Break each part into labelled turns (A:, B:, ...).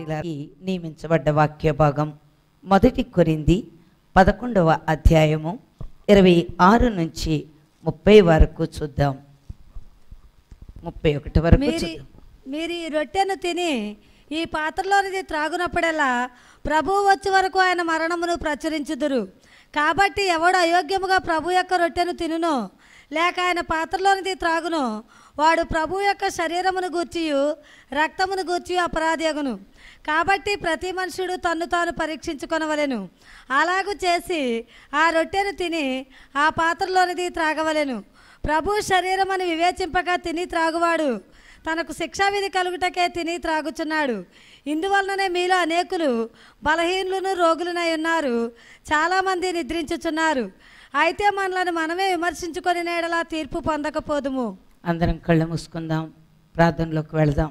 A: ప్రియులారి నియమించబడ్డ వాక్య భాగం మొదటి కొరింది పదకొండవ అధ్యాయము ఇరవై ఆరు నుంచి ముప్పై వరకు చూద్దాం ముప్పై ఒకటి వరకు
B: మీరు
A: చూద్దాం
B: మీరు ఈ రొట్టెను తిని ఈ పాత్రలోనిది త్రాగునప్పుడల్లా ప్రభువు వచ్చే వరకు ఆయన మరణమును ప్రచురించుదురు కాబట్టి ఎవడు అయోగ్యముగా ప్రభు యొక్క రొట్టెను తినునో లేక ఆయన పాత్రలోనిది త్రాగునో వాడు ప్రభు యొక్క శరీరమును గూర్చియు రక్తమును గూర్చి అపరాధి కాబట్టి ప్రతి మనుషుడు తన్ను తాను పరీక్షించుకొనవలెను అలాగు చేసి ఆ రొట్టెను తిని ఆ పాత్రలోనిది త్రాగవలెను ప్రభు శరీరం అని వివేచింపక తిని త్రాగువాడు తనకు శిక్షావిధి కలుగుటకే తిని త్రాగుచున్నాడు ఇందువలననే మీలో అనేకులు బలహీనులను రోగులనై ఉన్నారు చాలామంది నిద్రించుచున్నారు అయితే మనలను మనమే విమర్శించుకొని నేడలా తీర్పు పొందకపోదుము
A: అందరం కళ్ళు మూసుకుందాం ప్రార్థనలోకి వెళదాం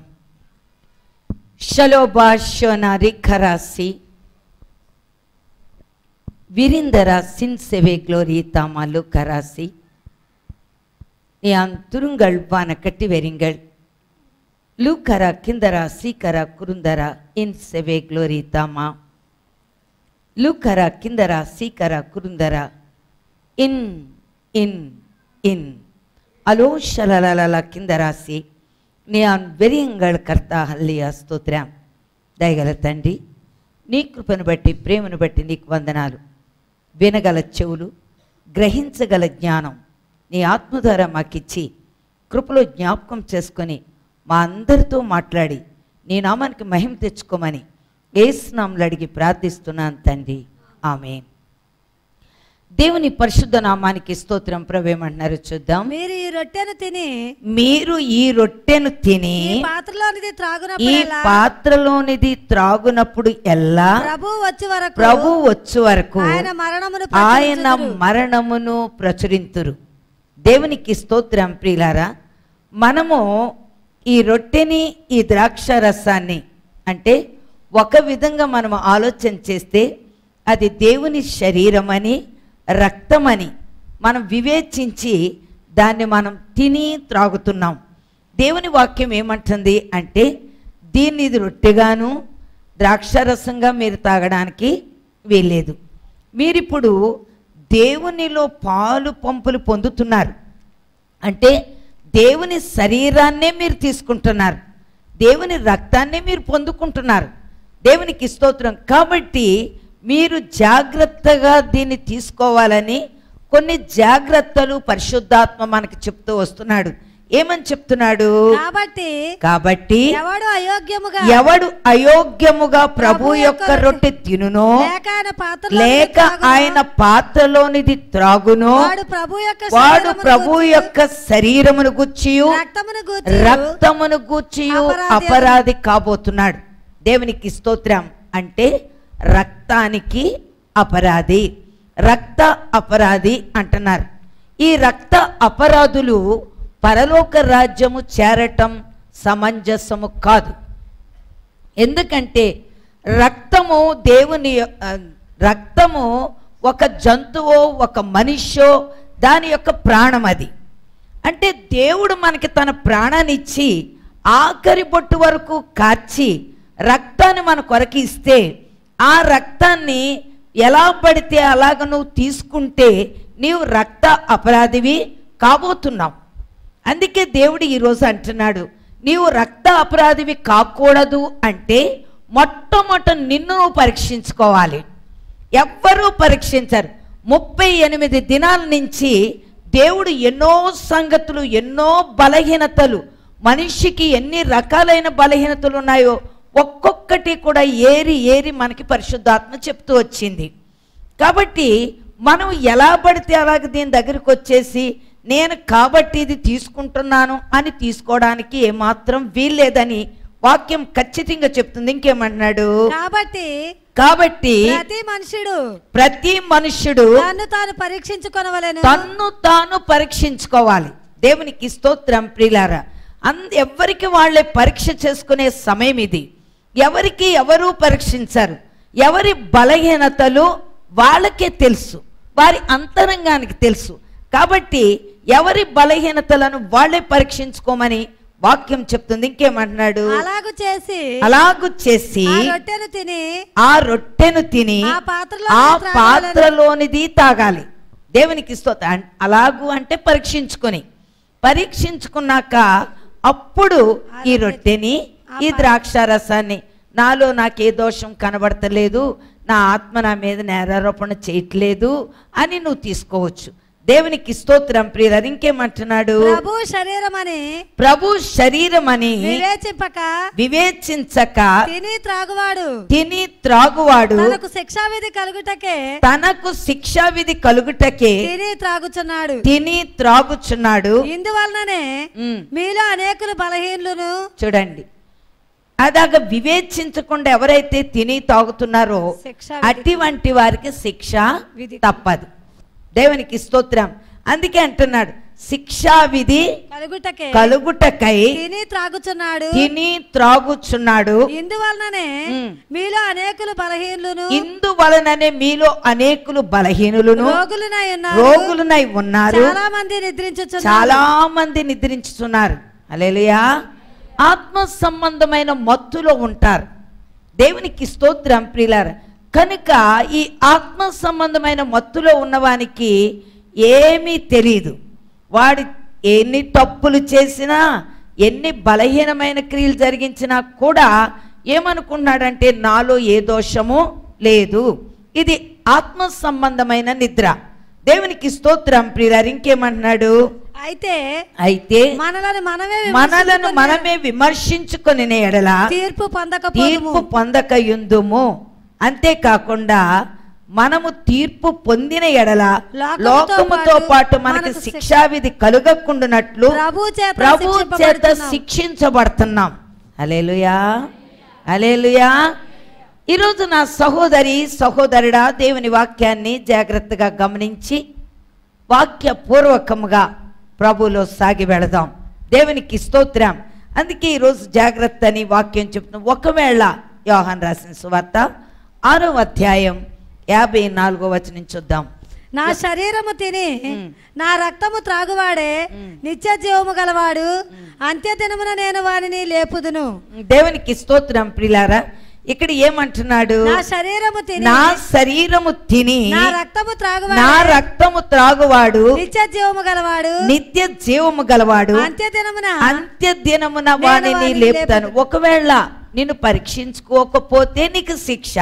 A: షలోబాషోనారి ఖరాసి విరిందర సిన్ సెవే గ్లోరి தாமாலு கராசி யான் துருங்கள் வான கட்டி வெறிங்கள் லூக்கரா கிந்தரா சீக்கரா குருந்தரா இன் செவே గ్లోరీ தாமா லூக்கரா கிந்தரா சீக்கரா குருந்தரா ఇన్ ఇన్ ఇన్ అలో శలలల కింద రాసి నేను వెరియంగళ కర్త హల్లియ స్తోత్రం దయగల తండ్రి నీ కృపను బట్టి ప్రేమను బట్టి నీకు వందనాలు వినగల చెవులు గ్రహించగల జ్ఞానం నీ ఆత్మ ద్వారా మాకిచ్చి కృపలో జ్ఞాపకం చేసుకొని మా అందరితో మాట్లాడి నీ నామానికి మహిమ తెచ్చుకోమని ఏసునాములు అడిగి ప్రార్థిస్తున్నాను తండ్రి ఆమెన్ దేవుని పరిశుద్ధ నామానికి స్తోత్రం ప్రవేమంటున్నారు చూద్దాం
B: మీరు ఈ రొట్టెను తిని
A: మీరు ఈ రొట్టెను తిని
B: ఈ పాత్రలోనిది
A: ఈ
B: త్రాగునప్పుడల్లా
A: పాత్రలోనిది త్రాగునప్పుడు ఎల్లా
B: ప్రభు వచ్చే వరకు
A: ప్రభు వచ్చు వరకు
B: ఆయన మరణమును
A: ఆయన
B: ప్రచురించుదురు.
A: మరణమును ప్రచురింతురు దేవునికి స్తోత్రం ప్రియులారా మనము ఈ రొట్టెని ఈ ద్రాక్ష రసాన్ని అంటే ఒక విధంగా మనం ఆలోచన చేస్తే అది దేవుని శరీరమని రక్తమని మనం వివేచించి దాన్ని మనం తిని త్రాగుతున్నాం దేవుని వాక్యం ఏమంటుంది అంటే దీన్ని ఇది రొట్టెగాను ద్రాక్షరసంగా మీరు తాగడానికి వీల్లేదు మీరిప్పుడు దేవునిలో పాలు పంపులు పొందుతున్నారు అంటే దేవుని శరీరాన్నే మీరు తీసుకుంటున్నారు దేవుని రక్తాన్నే మీరు పొందుకుంటున్నారు దేవునికి స్తోత్రం కాబట్టి మీరు జాగ్రత్తగా దీన్ని తీసుకోవాలని కొన్ని జాగ్రత్తలు పరిశుద్ధాత్మ మనకి చెప్తూ వస్తున్నాడు ఏమని చెప్తున్నాడు
B: కాబట్టి
A: కాబట్టి
B: ఎవడు అయోగ్యముగా
A: ఎవడు అయోగ్యముగా ప్రభు యొక్క రొట్టె తినునో
B: లేక ఆయన పాత్రలో
A: లేక ఆయన పాత్రలోనిది త్రాగునో
B: వాడు ప్రభు యొక్క
A: వాడు
B: శరీరమును
A: ప్రభు
B: గూర్చి,
A: యొక్క శరీరమును గుచ్చియు
B: రక్తమును గూర్చి
A: రక్తమును గూర్చియు
B: అపరాధి
A: అపరాధి కాబోతున్నాడు దేవునికి స్తోత్రం అంటే రక్తానికి అపరాధి రక్త అపరాధి అంటున్నారు ఈ రక్త అపరాధులు పరలోక రాజ్యము చేరటం సమంజసము కాదు ఎందుకంటే రక్తము దేవుని యొ- ఆ, రక్తము ఒక జంతువో ఒక మనిషో దాని యొక్క ప్రాణం అది అంటే దేవుడు మనకి తన ప్రాణాన్ని ఇచ్చి ఆఖరి బొట్టు వరకు కార్చి రక్తాన్ని మన కొరకు ఇస్తే ఆ రక్తాన్ని ఎలా పడితే అలాగ నువ్వు తీసుకుంటే నీవు రక్త అపరాధివి కాబోతున్నావు అందుకే దేవుడు ఈరోజు అంటున్నాడు నీవు రక్త అపరాధివి కాకూడదు అంటే మొట్టమొదట నిన్ను నువ్వు పరీక్షించుకోవాలి ఎవ్వరూ పరీక్షించరు ముప్పై ఎనిమిది దినాల నుంచి దేవుడు ఎన్నో సంగతులు ఎన్నో బలహీనతలు మనిషికి ఎన్ని రకాలైన బలహీనతలు ఉన్నాయో ఒక్కొక్కటి కూడా ఏరి ఏరి మనకి పరిశుద్ధాత్మ చెప్తూ వచ్చింది కాబట్టి మనం ఎలా పడితే అలాగ దీని దగ్గరికి వచ్చేసి నేను కాబట్టి ఇది తీసుకుంటున్నాను అని తీసుకోవడానికి ఏమాత్రం వీల్లేదని వాక్యం ఖచ్చితంగా చెప్తుంది ఇంకేమన్నాడు
B: కాబట్టి
A: కాబట్టి
B: ప్రతి మనుషుడు
A: ప్రతి మనుష్యుడు
B: తన్ను తాను పరీక్షించుకొనవలెను
A: తన్ను తాను పరీక్షించుకోవాలి దేవునికి స్తోత్రం ప్రియులారా అంద ఎవరికి వాళ్ళే పరీక్ష చేసుకునే సమయం ఇది ఎవరికి ఎవరు పరీక్షించారు ఎవరి బలహీనతలు వాళ్ళకే తెలుసు వారి అంతరంగానికి తెలుసు కాబట్టి ఎవరి బలహీనతలను వాళ్ళే పరీక్షించుకోమని వాక్యం చెప్తుంది ఇంకేమంటున్నాడు
B: అలాగు చేసి
A: అలాగు చేసి
B: ఆ రొట్టెను తిని
A: ఆ రొట్టెను తిని
B: ఆ పాత్రలో
A: ఆ
B: త్రాగాలని.
A: పాత్రలోనిది తాగాలి దేవునికి స్తోత్రం అన్- అలాగు అంటే పరీక్షించుకొని పరీక్షించుకున్నాక అప్పుడు ఈ రొట్టెని ఈ ద్రాక్ష రసాన్ని నాలో నాకే దోషం కనబడతలేదు నా ఆత్మ నా మీద నేరారోపణ చేయట్లేదు అని నువ్వు తీసుకోవచ్చు దేవునికి స్తోత్రం ప్రియులు ఇంకేమంటున్నాడు
B: ప్రభు శరీరం అని
A: ప్రభు శరీరం అని
B: వివేచింపక
A: వివేచించక
B: తిని త్రాగువాడు
A: తిని త్రాగువాడు
B: తనకు శిక్షావిధి కలుగుటకే
A: తనకు శిక్షా విధి కలుగుటకే
B: తిని త్రాగుచున్నాడు
A: తిని త్రాగుచున్నాడు
B: ఇందువలననే
A: ఉమ్,
B: మీలో అనేకులు బలహీనులను
A: చూడండి అలాగ వివేచించకుండా ఎవరైతే తిని తాగుతున్నారో
B: శిక్ష
A: అటువంటి వారికి శిక్ష
B: విధి.
A: తప్పదు దేవునికి స్తోత్రం అందుకే అంటున్నాడు శిక్షా విధి
B: కలుగుటకే
A: కలుగుటకై
B: తిని త్రాగుచున్నాడు
A: తిని త్రాగుచున్నాడు
B: ఇందువలననే
A: ఉమ్.
B: మీలో అనేకులు బలహీనులను
A: ఇందువలననే మీలో అనేకులు బలహీనులను
B: రోగులునై ఉన్నారు
A: రోగులునై ఉన్నారు
B: చాలా మంది నిద్రించుచున్నారు
A: చాలా మంది నిద్రించుతున్నారు అలేలుయా ఆత్మ సంబంధమైన మత్తులో ఉంటారు దేవునికి స్తోత్రం ప్రియులార కనుక ఈ ఆత్మ సంబంధమైన మత్తులో ఉన్నవానికి ఏమీ తెలియదు వాడి ఎన్ని తప్పులు చేసినా ఎన్ని బలహీనమైన క్రియలు జరిగించినా కూడా ఏమనుకున్నాడంటే నాలో ఏ దోషము లేదు ఇది ఆత్మ సంబంధమైన నిద్ర దేవునికి స్తోత్రం ప్రియులారు ఇంకేమంటున్నాడు
B: అయితే
A: అయితే
B: మనలను మనమే
A: మనలను
B: విమర్శించుకొని
A: మనమే విమర్శించుకొని ఎడల
B: తీర్పు పొందక
A: తీర్పు పొందక యుందుము అంతేకాకుండా మనము తీర్పు పొందిన ఎడల
B: లోకముతో
A: లోకముతో
B: పాటు
A: పాటు మనకి
B: మనకు
A: శిక్షావిధి కలుగకుండానట్లు
B: ప్రభు చేత
A: ప్రభు చేత
B: శిక్షింపబడుతున్నాం.
A: శిక్షించబడుతున్నాం అలేలుయా అలేలుయా ఈరోజు నా సహోదరి సహోదరుడా దేవుని వాక్యాన్ని జాగ్రత్తగా గమనించి వాక్యపూర్వకముగా ప్రభులో సాగి వెళదాం దేవునికి స్తోత్రం అందుకే ఈరోజు జాగ్రత్త అని వాక్యం చెప్తున్నాం ఒకవేళ యోహాన్ రాసిన సువార్త ఆరో అధ్యాయం యాభై నాలుగో వచనం చూద్దాం
B: నా శరీరము తిని
A: ఉమ్.
B: నా రక్తము త్రాగువాడే
A: ఉమ్.
B: నిత్య జీవము గలవాడు అంత్య దినమున నేను వారిని లేపుదును
A: దేవునికి స్తోత్రం ప్రిలారా ఇక్కడ ఏమంటున్నాడు
B: నా శరీరము తిని
A: నా శరీరము తిని
B: నా రక్తము
A: నా
B: త్రాగువాడే
A: రక్తము త్రాగువాడు
B: నిత్య జీవము గలవాడు
A: నిత్య జీవము గలవాడు
B: అంత్య దినమున
A: అంత్య దినమున
B: నేను
A: వాణిని
B: వానిని
A: లేపుతాను
B: లేపుతాను.
A: ఒకవేళ నిన్ను పరీక్షించుకోకపోతే నీకు శిక్ష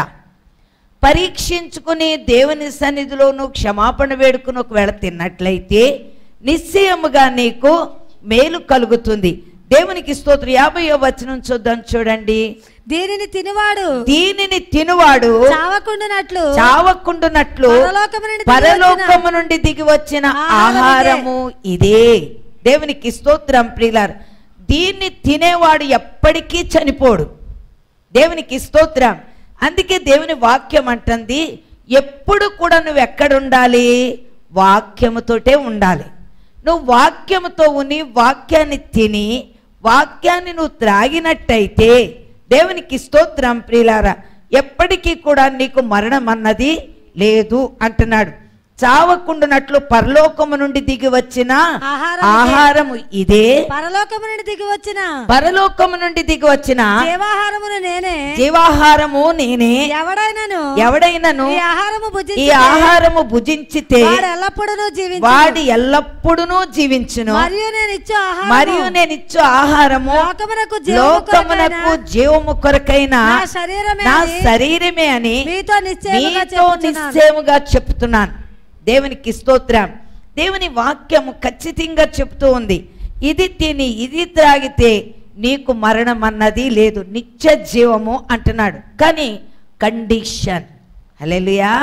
A: పరీక్షించుకుని దేవుని సన్నిధిలో నువ్వు క్షమాపణ వేడుకుని ఒకవేళ తిన్నట్లయితే నిశ్చయముగా నీకు మేలు కలుగుతుంది దేవునికి స్తోత్రం యాభైయో వచనం చూద్దాం చూడండి
B: దీనిని తినివాడు
A: దీనిని తినువాడు
B: చావకుండునట్లు
A: చావకుండునట్లు
B: పరలోకము నుండి దిగి
A: పరలోకము నుండి దిగి వచ్చిన
B: ఆహారం
A: ఆహారము ఇదే దేవునికి స్తోత్రం ప్రియులారు దీన్ని తినేవాడు ఎప్పటికీ చనిపోడు దేవునికి స్తోత్రం అందుకే దేవుని వాక్యం అంటుంది ఎప్పుడు కూడా నువ్వు ఎక్కడుండాలి వాక్యముతోటే ఉండాలి నువ్వు వాక్యముతో ఉని వాక్యాన్ని తిని వాక్యాన్ని నువ్వు త్రాగినట్టయితే దేవునికి స్తోత్రం ప్రియులారా ఎప్పటికీ కూడా నీకు మరణం అన్నది లేదు అంటున్నాడు చావకుండునట్లు పరలోకము నుండి దిగి వచ్చిన
B: ఆహారం
A: ఆహారము ఇదే
B: పరలోకము నుండి దిగి వచ్చిన
A: పరలోకము నుండి దిగి వచ్చిన
B: జీవాహారమును నేనే
A: జీవాహారము నేనే
B: ఎవడైనాను
A: ఎవడైనను
B: ఈ ఆహారము
A: ఈ
B: భుజించి
A: ఆహారము భుజించితే
B: వాడు ఎల్లప్పుడూ జీవించు
A: వాడి ఎల్లప్పుడూ జీవించును
B: మరియు నేను ఇచ్చే ఆహారం
A: మరియు నేను ఇచ్చు ఆహారము
B: లోకమునకు జీవము
A: లోకమునకు
B: కొరకైన
A: జీవము కొరకైన
B: నా శరీరమే
A: నా
B: అని
A: శరీరమే అని
B: మీతో నిశ్చయముగా
A: మీతో
B: చెప్పుచున్నాను.
A: నిశ్చయముగా చెప్తున్నాను దేవునికి స్తోత్రం దేవుని వాక్యము ఖచ్చితంగా చెప్తూ ఉంది ఇది తిని ఇది త్రాగితే నీకు మరణం అన్నది లేదు నిత్య జీవము అంటున్నాడు కానీ కండిషన్ హల్లెలూయా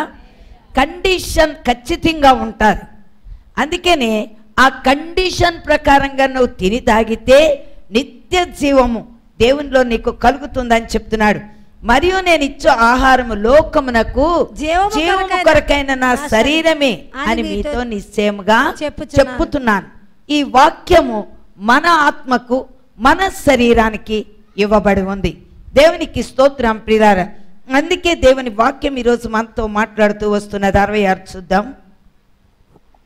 A: కండిషన్ ఖచ్చితంగా ఉంటుంది అందుకనే ఆ కండిషన్ ప్రకారంగా నువ్వు తిని తాగితే నిత్య జీవము దేవునిలో నీకు కలుగుతుందని చెప్తున్నాడు మరియు నేను ఇచ్చే ఆహారము లోకమునకు
B: జీవము
A: జీవము
B: కొరకైన
A: కొరకైన నా
B: నా
A: శరీరమే
B: అని
A: అని
B: మీతో
A: మీతో నిశ్చయముగా
B: చెప్పుచున్నాను.
A: చెప్పుతున్నాను ఈ వాక్యము మన ఆత్మకు మన శరీరానికి ఇవ్వబడి ఉంది దేవునికి స్తోత్రం ప్రియార అందుకే దేవుని వాక్యం ఈరోజు మనతో మాట్లాడుతూ వస్తున్నది అరవై ఆరు చూద్దాం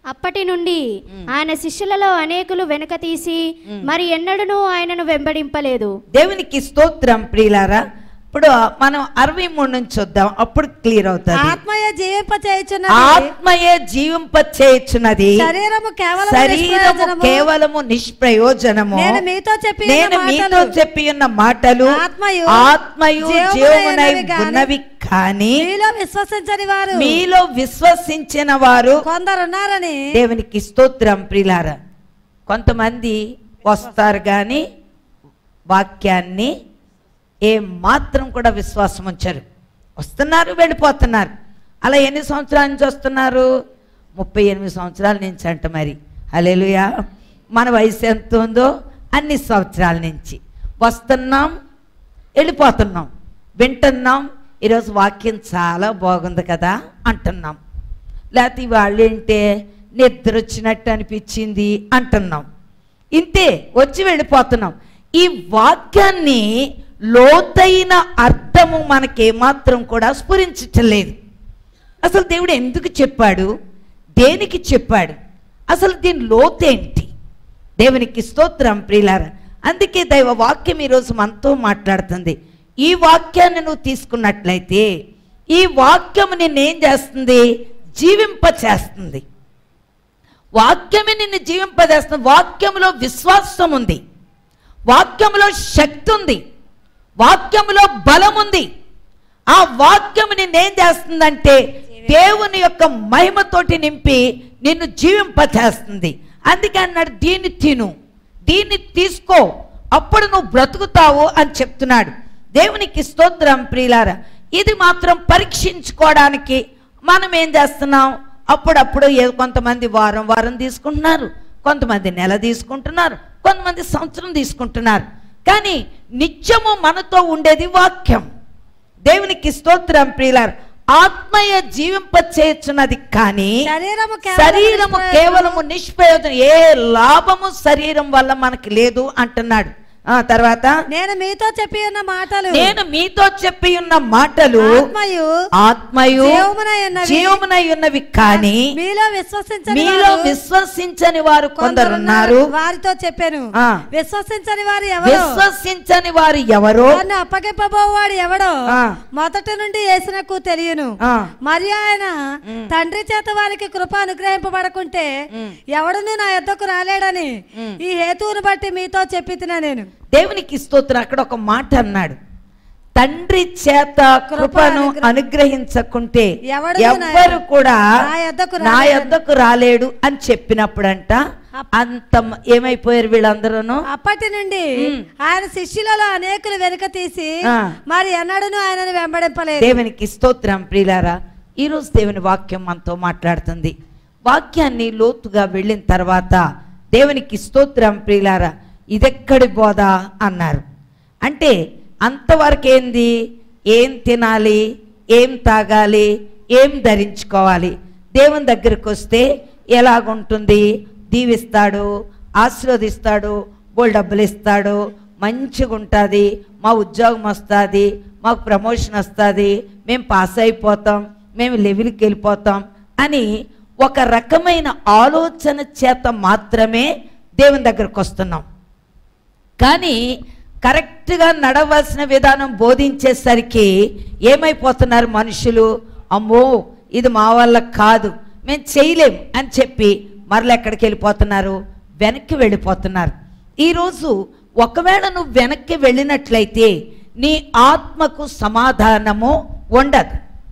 C: అప్పటి నుండి ఆయన శిష్యులలో అనేకులు వెనుక తీసి మరి ఎన్నడూనూ ఆయనను వెంబడింపలేదు
A: దేవునికి స్తోత్రం ప్రియులారా ఇప్పుడు మనం అరవై మూడు నుంచి చూద్దాం అప్పుడు క్లియర్ అవుతుంది
B: ఆత్మయ జీవింప చేయుచున్నది
A: ఆత్మయే జీవింప చేయుచున్నది
B: శరీరము కేవలం
A: శరీరము
B: నిష్ప్రయోజనము.
A: కేవలము నిష్ప్రయోజనము
B: నేను మీతో చెప్పి
A: నేను మీతో చెప్పి ఉన్న మాటలు
B: ఆత్మయు
A: ఆత్మయు
B: జీవమునై
A: జీవమునై
B: ఉన్నవి గాని
A: ఉన్నవి కానీ
B: మీలో విశ్వసించని వారు
A: మీలో విశ్వసించిన వారు
B: కొందరున్నారని
A: దేవునికి స్తోత్రం ప్రిలార కొంతమంది వస్తారు కానీ వాక్యాన్ని ఏ మాత్రం కూడా విశ్వాసం ఉంచరు వస్తున్నారు వెళ్ళిపోతున్నారు అలా ఎన్ని సంవత్సరాల నుంచి వస్తున్నారు ముప్పై ఎనిమిది సంవత్సరాల నుంచి అంట మరి అలేలుయా మన వయసు ఎంత ఉందో అన్ని సంవత్సరాల నుంచి వస్తున్నాం వెళ్ళిపోతున్నాం వింటున్నాం ఈరోజు వాక్యం చాలా బాగుంది కదా అంటున్నాం లేకపోతే వాళ్ళు ఏంటే నిద్ర వచ్చినట్టు అనిపించింది అంటున్నాం ఇంతే వచ్చి వెళ్ళిపోతున్నాం ఈ వాక్యాన్ని లోతైన అర్థము మనకేమాత్రం కూడా స్ఫురించటం లేదు అసలు దేవుడు ఎందుకు చెప్పాడు దేనికి చెప్పాడు అసలు దీని లోతేంటి దేవునికి స్తోత్రం ప్రియులార అందుకే దైవ వాక్యం ఈరోజు మనతో మాట్లాడుతుంది ఈ వాక్యాన్ని నువ్వు తీసుకున్నట్లయితే ఈ వాక్యము నిన్నేం చేస్తుంది జీవింప చేస్తుంది వాక్యమే నిన్ను జీవింపజేస్తుంది వాక్యములో విశ్వాసం ఉంది వాక్యములో శక్తి ఉంది వాక్యములో బలం ఉంది ఆ వాక్యము నిన్నేం చేస్తుందంటే దేవుని యొక్క మహిమతోటి నింపి నిన్ను జీవింపచేస్తుంది అందుకే అన్నాడు దీన్ని తిను దీన్ని తీసుకో అప్పుడు నువ్వు బ్రతుకుతావు అని చెప్తున్నాడు దేవునికి స్తోత్రం ప్రియులార ఇది మాత్రం పరీక్షించుకోవడానికి మనం ఏం చేస్తున్నాం అప్పుడప్పుడు ఏ కొంతమంది వారం వారం తీసుకుంటున్నారు కొంతమంది నెల తీసుకుంటున్నారు కొంతమంది సంవత్సరం తీసుకుంటున్నారు కానీ నిత్యము మనతో ఉండేది వాక్యం దేవునికి స్తోత్రం ప్రియులారు ఆత్మయ జీవింప చేయొచ్చున్నది కానీ
B: శరీరము కేవలం
A: శరీరము
B: నిష్ప్రయోజనము.
A: కేవలము నిష్ప్రయోజనం ఏ లాభము శరీరం వల్ల మనకి లేదు అంటున్నాడు ఆ తర్వాత
B: నేను మీతో చెప్పి ఉన్న మాటలు
A: నేను మీతో చెప్పి ఉన్న మాటలు
B: ఆత్మయు
A: ఆత్మయు
B: జీవమునై ఉన్నవి.
A: జీవమునై ఉన్నవి కానీ
B: మీలో విశ్వసించని
A: మీలో
B: వారు
A: విశ్వసించని వారు కొందరున్నారు
B: వారితో చెప్పాను
A: ఆ.
B: విశ్వసించని వారు ఎవరు
A: విశ్వసించని వారు ఎవరో
B: నన్ను అప్పగింపబోవాడు ఎవడో
A: ఆ.
B: మొదటి నుండి వేసినకు తెలియను
A: ఆ.
B: మరి ఆయన తండ్రి చేత వారికి కృప అనుగ్రహింపబడకుంటే ఎవడును నా యొద్దకు రాలేడని ఈ హేతువును బట్టి మీతో చెప్పి నేను
A: దేవునికి స్తోత్రం అక్కడ ఒక మాట అన్నాడు తండ్రి చేత కృపను అనుగ్రహించకుంటే
B: ఎవడును నా-
A: ఎవ్వరు కూడా
B: నా యొద్దకు
A: నా
B: రాలేడని.
A: యొద్దకు రాలేడు అని చెప్పినప్పుడంట అంత మ- ఏమైపోయారు వీళ్ళందరూ
B: అప్పటి నుండి ఆయన శిష్యులలో అనేకులు వెనుక తీసి
A: ఆ.
B: మరి ఎన్నడూను ఆయనను వెంబడింపలేదు
A: దేవునికి స్తోత్రం ప్రియులారా ఈరోజు దేవుని వాక్యం మనతో మాట్లాడుతుంది వాక్యాన్ని లోతుగా వెళ్ళిన తర్వాత దేవునికి స్తోత్రం ప్రియులారా ఇదెక్కడి బోధ అన్నారు అంటే అంతవరకు ఏంది ఏం తినాలి ఏం తాగాలి ఏం ధరించుకోవాలి దేవుని దగ్గరికి వస్తే ఎలాగుంటుంది దీవిస్తాడు ఆశీర్వదిస్తాడు బోల్ డబ్బులు ఇస్తాడు మంచిగా ఉంటుంది మా ఉద్యోగం వస్తుంది మాకు ప్రమోషన్ వస్తుంది మేము పాస్ అయిపోతాం మేము లెవెల్కి వెళ్ళిపోతాం అని ఒక రకమైన ఆలోచన చేత మాత్రమే దేవుని దగ్గరకు వస్తున్నాం కానీ కరెక్ట్గా నడవలసిన విధానం బోధించేసరికి ఏమైపోతున్నారు మనుషులు అమ్మో ఇది మా వల్ల కాదు మేము చేయలేం అని చెప్పి మరల ఎక్కడికి వెళ్ళిపోతున్నారు వెనక్కి వెళ్ళిపోతున్నారు ఈరోజు ఒకవేళ నువ్వు వెనక్కి వెళ్ళినట్లయితే నీ ఆత్మకు సమాధానము ఉండదు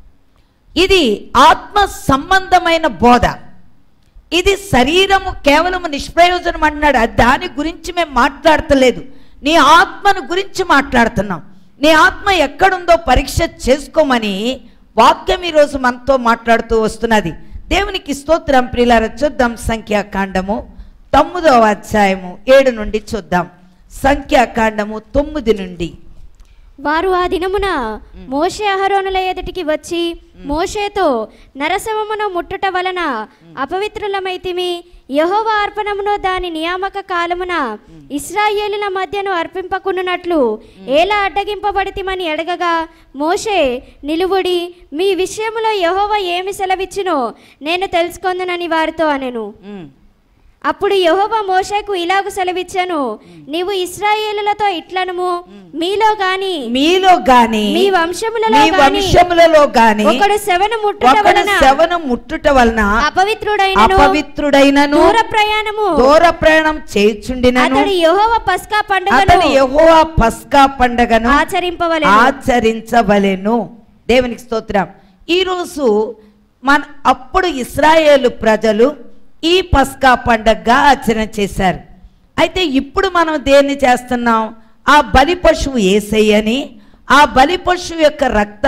A: ఇది ఆత్మ సంబంధమైన బోధ ఇది శరీరము కేవలము నిష్ప్రయోజనం అన్నాడు అది దాని గురించి మేము మాట్లాడతలేదు నీ ఆత్మను గురించి మాట్లాడుతున్నాం నీ ఆత్మ ఎక్కడుందో పరీక్ష చేసుకోమని వాక్యం ఈరోజు మనతో మాట్లాడుతూ వస్తున్నది దేవునికి స్తోత్రం ప్రియులార చూద్దాం సంఖ్యాకాండము తొమ్మిదవ అధ్యాయము ఏడు నుండి చూద్దాం సంఖ్యాకాండము తొమ్మిది నుండి
C: వారు ఆ దినమున మోషే అహరోనుల ఎదుటికి వచ్చి మోషేతో నరసవమును ముట్టుట వలన అపవిత్రులమైతిమి యహోవ అర్పణమును దాని నియామక కాలమున ఇస్రాయేలుల మధ్యను అర్పింపకున్నట్లు ఎలా అడ్డగింపబడితిమని అడగగా మోషే నిలువుడి మీ విషయములో యహోవ ఏమి సెలవిచ్చునో నేను తెలుసుకొందునని వారితో అనెను
A: ఉమ్.
C: అప్పుడు యెహోవా మోషేకు ఇలాగు సెలవిచ్చాను నీవు ఇస్రాయేలులతో ఇట్లనము మీలో గాని
A: మీలో గాని
C: మీ వంశములలో
A: మీ
C: గాని
A: వంశములలో గాని
C: ఒకడు శవను ముట్టుట
A: ఒకడు
C: వలన
A: శవను ముట్టుట వలన
C: అపవిత్రుడైనను
A: అపవిత్రుడైనను
C: దూర ప్రయాణము
A: దూర ప్రయాణం చేయుచుండినను
C: అతడు యెహోవా పస్కా పండుగను
A: అతని యెహోవా పస్కా పండగను
C: ఆచరింపవలెను
A: ఆచరించవలెను దేవునికి స్తోత్రం ఈరోజు మన అప్పుడు ఇస్రాయేలు ప్రజలు ఈ పస్కా పండగగా ఆచరణ చేశారు అయితే ఇప్పుడు మనం దేన్ని చేస్తున్నాం ఆ బలి పశువు ఏసయ్యని ఆ బలి పశువు యొక్క రక్త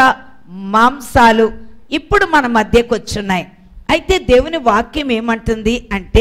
A: మాంసాలు ఇప్పుడు మన మధ్యకు వచ్చున్నాయి అయితే దేవుని వాక్యం ఏమంటుంది అంటే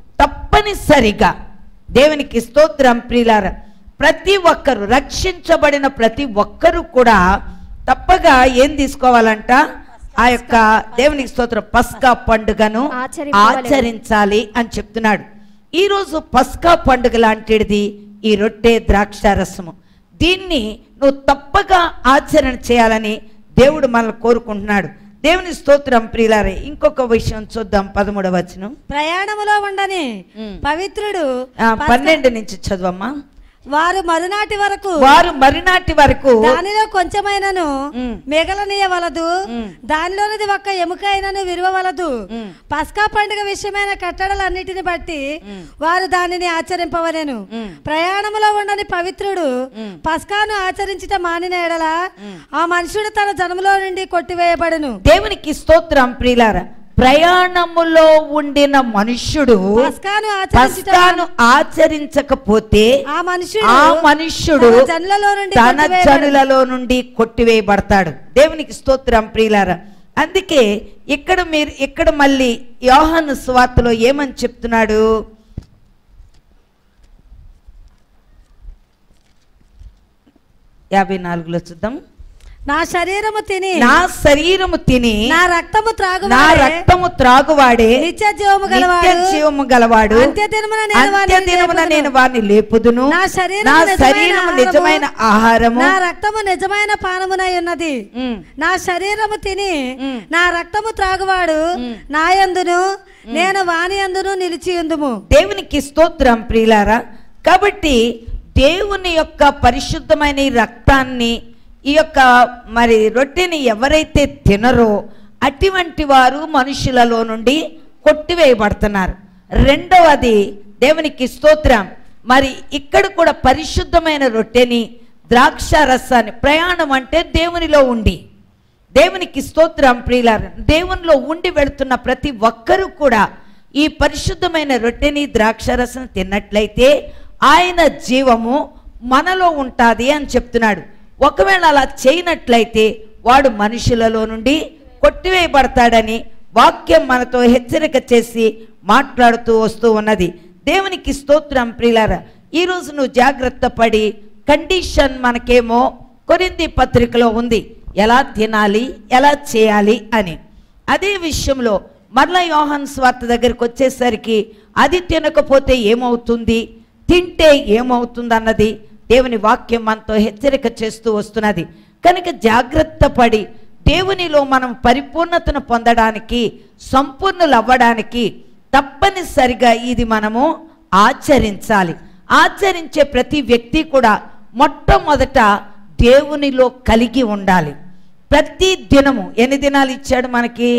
A: తప్పనిసరిగా దేవునికి స్తోత్రం ప్రియులార ప్రతి ఒక్కరు రక్షించబడిన ప్రతి ఒక్కరు కూడా తప్పగా ఏం తీసుకోవాలంట ఆ యొక్క దేవునికి స్తోత్రం పస్కా పండుగను
C: ఆచరింపవలెను.
A: ఆచరించాలి అని చెప్తున్నాడు ఈరోజు పస్కా పండుగ లాంటిది ఈ రొట్టె ద్రాక్ష రసము దీన్ని నువ్వు తప్పగా ఆచరణ చేయాలని దేవుడు మనల్ని కోరుకుంటున్నాడు దేవుని స్తోత్రం ప్రియులారే ఇంకొక విషయం చూద్దాం పదమూడవ వచనం
B: ప్రయాణములో ఉండని
A: ఉమ్.
B: పవిత్రుడు
A: ఆ,
B: పస్కా-
A: పన్నెండు నుంచి చదవమ్మా
B: వారు మరునాటి వరకు
A: వారు మరినాటి వరకు
B: దానిలో కొంచెమైనను
A: ఉమ్.
B: మిగలనీయవలదు
A: ఉమ్.
B: దానిలోనిది ఒక్క ఎముక అయినను విరవవలదు
A: ఉమ్.
B: పస్కా పండుగ విషయమైన కట్టడలన్నిటిని బట్టి
A: ఉమ్.
B: వారు దానిని ఆచరింపవలెను
A: ఉమ్.
B: ప్రయాణములో ఉండని పవిత్రుడు
A: ఉమ్.
B: పస్కాను ఆచరించట మానిన ఎడల ఆ మనుషుడు తన జన్మలో నుండి కొట్టివేయబడును
A: దేవునికి స్తోత్రం ప్రియులార ప్రయాణములో ఉండిన మనుష్యుడు
B: పస్కాను ఆచరించుట
A: పస్కాను ఆచరించకపోతే
B: ఆ మనుషుడు
A: ఆ మనుష్యుడు
B: తన జనులలో నుండి
A: తన
B: కొట్టివేయబడును.
A: జనులలో నుండి కొట్టివేయబడతాడు దేవునికి స్తోత్రం ప్రియులార అందుకే ఇక్కడ మీరు ఇక్కడ మళ్ళీ యోహాను స్వార్తలో ఏమని చెప్తున్నాడు యాభై నాలుగులో చూద్దాం
B: నా శరీరము తిని
A: నా శరీరము తిని
B: నా రక్తము
A: నా
B: త్రాగువాడే
A: రక్తము త్రాగువాడే
B: నిత్య జీవము
A: నిత్య
B: గలవాడు
A: జీవము గలవాడు
B: అంత్యదినమున నేను వానిని
A: అంత్యదినమున
B: లేపుదును.
A: నేను వారిని లేపుదును
B: నా శరీరము
A: నా
B: నిజమైన
A: శరీరము
B: ఆహారము,
A: నిజమైన ఆహారము
B: నా రక్తము నిజమైన పానమునై ఉన్నది
A: ఉమ్,
B: నా శరీరము తిని
A: ఉమ్.
B: నా రక్తము త్రాగువాడు
A: ఉమ్.
B: నా యందును నేను వాని యందును నిలిచి ఉందుము
A: దేవునికి స్తోత్రం ప్రియులారా కాబట్టి దేవుని యొక్క పరిశుద్ధమైన ఈ రక్తాన్ని ఈ యొక్క మరి రొట్టెని ఎవరైతే తినరో అటువంటి వారు మనుషులలో నుండి కొట్టివేయబడుతున్నారు రెండవది దేవునికి స్తోత్రం మరి ఇక్కడ కూడా పరిశుద్ధమైన రొట్టెని ద్రాక్ష రసాన్ని ప్రయాణం అంటే దేవునిలో ఉండి దేవునికి స్తోత్రం ప్రియులార దేవునిలో ఉండి వెళుతున్న ప్రతి ఒక్కరూ కూడా ఈ పరిశుద్ధమైన రొట్టెని ద్రాక్షరసం తిన్నట్లయితే ఆయన జీవము మనలో ఉంటుంది అని చెప్తున్నాడు ఒకవేళ అలా చేయనట్లయితే వాడు మనుషులలో నుండి కొట్టివేయబడతాడని వాక్యం మనతో హెచ్చరిక చేసి మాట్లాడుతూ వస్తూ ఉన్నది దేవునికి స్తోత్రం ప్రియులార ఈరోజు నువ్వు జాగ్రత్త పడి కండిషన్ మనకేమో కొరింది పత్రికలో ఉంది ఎలా తినాలి ఎలా చేయాలి అని అదే విషయంలో మరలా యోహాన్ స్వార్థ దగ్గరికి వచ్చేసరికి అది తినకపోతే ఏమవుతుంది తింటే ఏమవుతుంది అన్నది దేవుని వాక్యం మనతో హెచ్చరిక చేస్తూ వస్తున్నది కనుక జాగ్రత్త పడి దేవునిలో మనం పరిపూర్ణతను పొందడానికి సంపూర్ణులు అవ్వడానికి తప్పనిసరిగా ఇది మనము ఆచరించాలి ఆచరించే ప్రతి వ్యక్తి కూడా మొట్టమొదట దేవునిలో కలిగి ఉండాలి ప్రతి దినము ఎన్ని దినాలు ఇచ్చాడు మనకి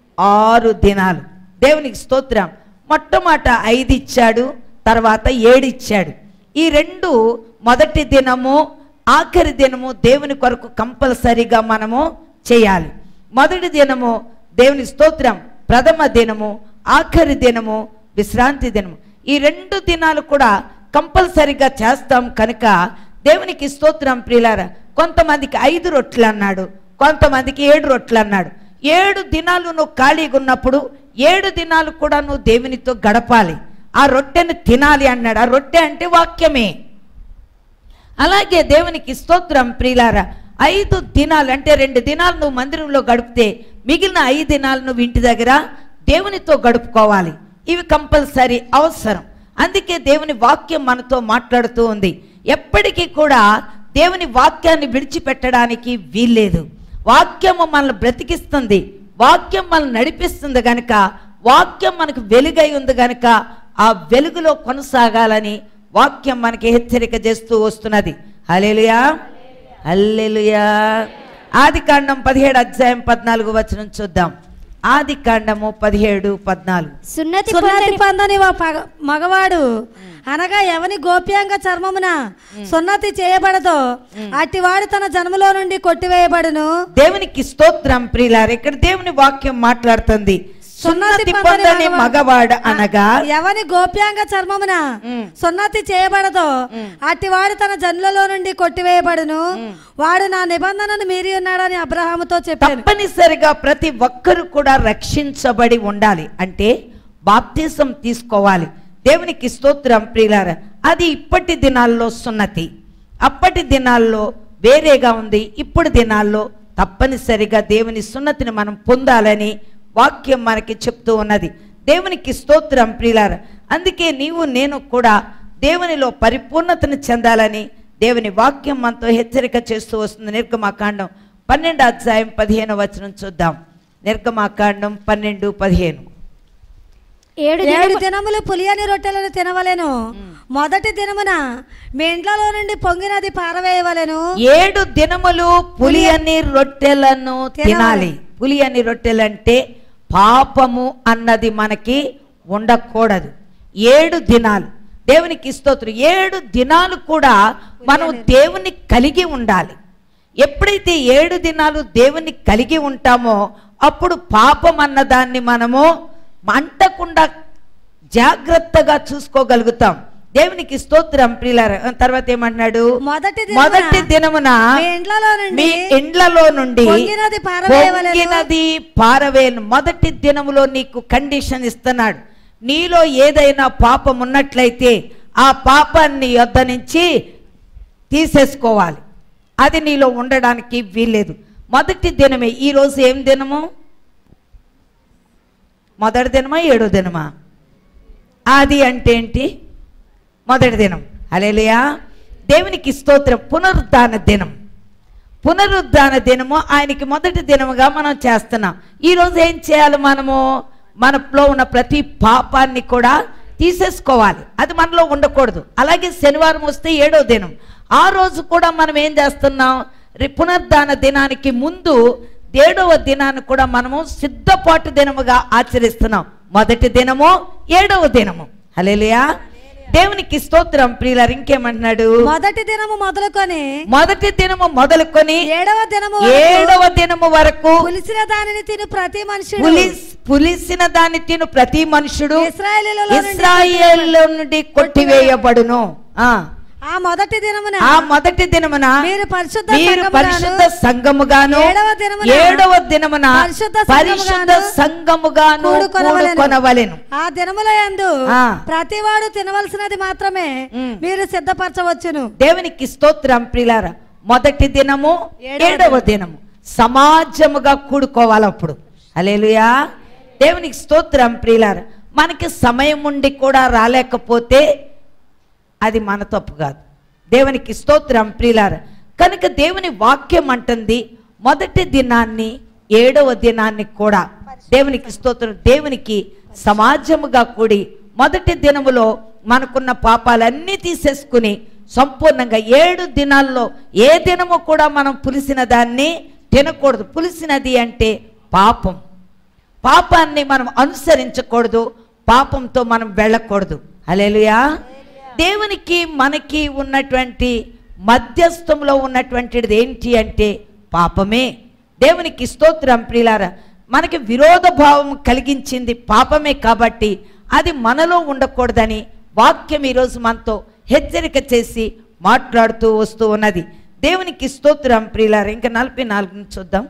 A: ఆరు దినాలు దేవునికి స్తోత్రం మొట్టమొదట ఐదు ఇచ్చాడు తర్వాత ఏడు ఇచ్చాడు ఈ రెండు మొదటి దినము ఆఖరి దినము దేవుని కొరకు కంపల్సరీగా మనము చేయాలి మొదటి దినము దేవుని స్తోత్రం ప్రథమ దినము ఆఖరి దినము విశ్రాంతి దినము ఈ రెండు దినాలు కూడా కంపల్సరీగా చేస్తాం కనుక దేవునికి స్తోత్రం ప్రియులారా కొంతమందికి ఐదు రొట్లు అన్నాడు కొంతమందికి ఏడు రొట్లు అన్నాడు ఏడు దినాలు నువ్వు ఖాళీగా ఉన్నప్పుడు ఏడు దినాలు కూడా నువ్వు దేవునితో గడపాలి ఆ రొట్టెను తినాలి అన్నాడు ఆ రొట్టె అంటే వాక్యమే అలాగే దేవునికి స్తోత్రం ప్రియులారా ఐదు దినాలు అంటే రెండు దినాలు నువ్వు మందిరంలో గడిపితే మిగిలిన ఐదు దినాలు నువ్వు ఇంటి దగ్గర దేవునితో గడుపుకోవాలి ఇవి కంపల్సరీ అవసరం అందుకే దేవుని వాక్యం మనతో మాట్లాడుతూ ఉంది ఎప్పటికీ కూడా దేవుని వాక్యాన్ని విడిచిపెట్టడానికి వీల్లేదు వాక్యము మనల్ని బ్రతికిస్తుంది వాక్యం మనల్ని నడిపిస్తుంది గనుక వాక్యం మనకు వెలుగై ఉంది గనుక ఆ వెలుగులో కొనసాగాలని వాక్యం మనకి హెచ్చరిక చేస్తూ వస్తున్నది హల్లెలూయా హల్లెలూయా ఆది కాండం పదిహేడు అధ్యాయం పద్నాలుగు వచనం చూద్దాం ఆది కాండము పదిహేడు పద్నాలుగు
C: సున్నతి
B: సున్నతి
C: పొందని
B: పొందని ఓ పగ- మగవాడు అనగా ఎవని గోప్యాంగ చర్మమున సున్నతి చేయబడదో అట్టివాడు తన జన్మలో నుండి కొట్టివేయబడును
A: దేవునికి స్తోత్రం ప్రియులారు ఇక్కడ దేవుని వాక్యం మాట్లాడుతుంది సున్నతి పొందని మగవాడు అనగా
B: ఎవని గోప్యాంగ చర్మమున
A: ఉమ్.
B: సున్నతి చేయబడదో అట్టివాడు తన జన్మలో నుండి కొట్టివేయబడును వాడు నా నిబంధనను మీరి ఉన్నాడని అబ్రహాముతో చెప్పాను
A: తప్పనిసరిగా ప్రతి ఒక్కరు కూడా రక్షించబడి ఉండాలి అంటే బాప్తిసం తీసుకోవాలి దేవునికి స్తోత్రం ప్రియులార అది ఇప్పటి దినాల్లో సున్నతి అప్పటి దినాల్లో వేరేగా ఉంది ఇప్పుడు దినాల్లో తప్పనిసరిగా దేవుని సున్నతిని మనం పొందాలని వాక్యం మనకి చెప్తూ ఉన్నది దేవునికి స్తోత్రం ప్రియులార అందుకే నీవు నేను కూడా దేవునిలో పరిపూర్ణతను చెందాలని దేవుని వాక్యం మనతో హెచ్చరిక చేస్తూ వస్తుంది నిర్గమాకాండం పన్నెండు అధ్యాయం పదిహేను వచనం చూద్దాం నిర్గమాకాండం పన్నెండు పదిహేను
C: ఏడు
B: ఏడు
C: దినము-
B: దినములు పులియని రొట్టెలను తినవలెను మొదటి దినమున మీ ఇండ్లలో నుండి పొంగినది పారవేయవలెను
A: ఏడు దినములు పులియని రొట్టెలను తినాలి పులియని రొట్టెలంటే పాపము అన్నది మనకి ఉండకూడదు ఏడు దినాలు దేవునికి స్తోత్రం ఏడు దినాలు కూడా మనం దేవుని కలిగి ఉండాలి ఎప్పుడైతే ఏడు దినాలు దేవుని కలిగి ఉంటామో అప్పుడు పాపం అన్నదాన్ని మనము అంటకుండా జాగ్రత్తగా చూసుకోగలుగుతాం దేవునికి స్తోత్రం ప్రియులార తర్వాత ఏమన్నాడు
B: మొదటి దినమున
A: మొదటి దినమున
B: మీ ఇండ్లలో నుండి
A: మీ ఇండ్లలో నుండి
B: పొంగినది పారవేయవలెను.
A: పొంగినది పారవేయను మొదటి దినములో నీకు కండిషన్ ఇస్తున్నాడు నీలో ఏదైనా పాపం ఉన్నట్లయితే ఆ పాపాన్ని యొద్ద నుంచి తీసేసుకోవాలి అది నీలో ఉండడానికి వీల్లేదు మొదటి దినమే ఈ రోజు ఏం దినము మొదటి దినమా ఏడో దినమా ఆది అంటే ఏంటి మొదటి దినం అలేలుయా దేవునికి స్తోత్రం పునరుద్ధాన దినం పునరుద్ధాన దినము ఆయనకి మొదటి దినముగా మనం చేస్తున్నాం ఈ రోజు ఏం చేయాలి మనము మనలో ఉన్న ప్రతి పాపాన్ని కూడా తీసేసుకోవాలి అది మనలో ఉండకూడదు అలాగే శనివారం వస్తే ఏడో దినం ఆ రోజు కూడా మనం ఏం చేస్తున్నాం రి- పునరుద్ధాన దినానికి ముందు ఏడవ దినాన్ని కూడా మనము సిద్ధపాటు దినముగా ఆచరిస్తున్నాం మొదటి దినము ఏడవ దినము హల్లెలూయా దేవునికి స్తోత్రం ప్రియులారు ఇంకేమంటున్నాడు
B: మొదటి దినము మొదలుకొని
A: మొదటి దినము మొదలుకొని
B: ఏడవ దినము వరకు
A: ఏడవ దినము వరకు
B: పులిసిన దానిని తిను ప్రతి మనుషుడు
A: పులిస్ పులిసిన దాన్ని తిను ప్రతి మనుషుడు
B: ఇశ్రాయేలీలలో నుండి
A: ఇస్రాయేల్ నుండి కొట్టివేయబడును ఆ
B: ఆ మొదటి దినమున
A: ఆ మొదటి దినమున
B: మీరు పరిశుద్ధ
A: మీరు
B: సంఘముగాను,
A: పరిశుద్ధ సంఘముగాను
B: ఏడవ దినమున
A: ఏడవ దినమున
B: పరిశుద్ధ
A: పరిశుద్ధ
B: సంఘముగాను
A: సంఘముగాను
B: కూడుకొనవలెను.
A: కూడుకొనవలెను
B: ఆ దినముల యందు
A: ఆ.
B: ప్రతివాడు తినవలసినది మాత్రమే
A: ఉమ్.
B: మీరు సిద్ధపరచవచ్చును
A: దేవునికి స్తోత్రం ప్రిలార మొదటి దినము
B: ఏడవ
A: ఏడవ దినము సమాజముగా కూడుకోవాలి అప్పుడు అలేలుయా దేవునికి స్తోత్రం ప్రిలార మనకి సమయం ఉండి కూడా రాలేకపోతే అది మన తప్పు కాదు దేవునికి స్తోత్రం ప్రియులార కనుక దేవుని వాక్యం అంటుంది మొదటి దినాన్ని ఏడవ దినాన్ని కూడా దేవునికి స్తోత్రం దేవునికి సమాజముగా కూడి మొదటి దినములో మనకున్న పాపాలన్నీ తీసేసుకుని సంపూర్ణంగా ఏడు దినాల్లో ఏ దినము కూడా మనం పులిసిన దాన్ని తినకూడదు పులిసినది అంటే పాపం పాపాన్ని మనం అనుసరించకూడదు పాపంతో మనం వెళ్ళకూడదు హల్లెలూయా దేవునికి మనకి ఉన్నటువంటి మధ్యస్థంలో ఉన్నటువంటిది ఏంటి అంటే పాపమే దేవునికి స్తోత్రం ప్రియులారా మనకి విరోధ భావం కలిగించింది పాపమే కాబట్టి అది మనలో ఉండకూడదని వాక్యం ఈరోజు మనతో హెచ్చరిక చేసి మాట్లాడుతూ వస్తూ ఉన్నది దేవునికి స్తోత్రం ప్రియులారా ఇంకా నలభై నాలుగు చూద్దాం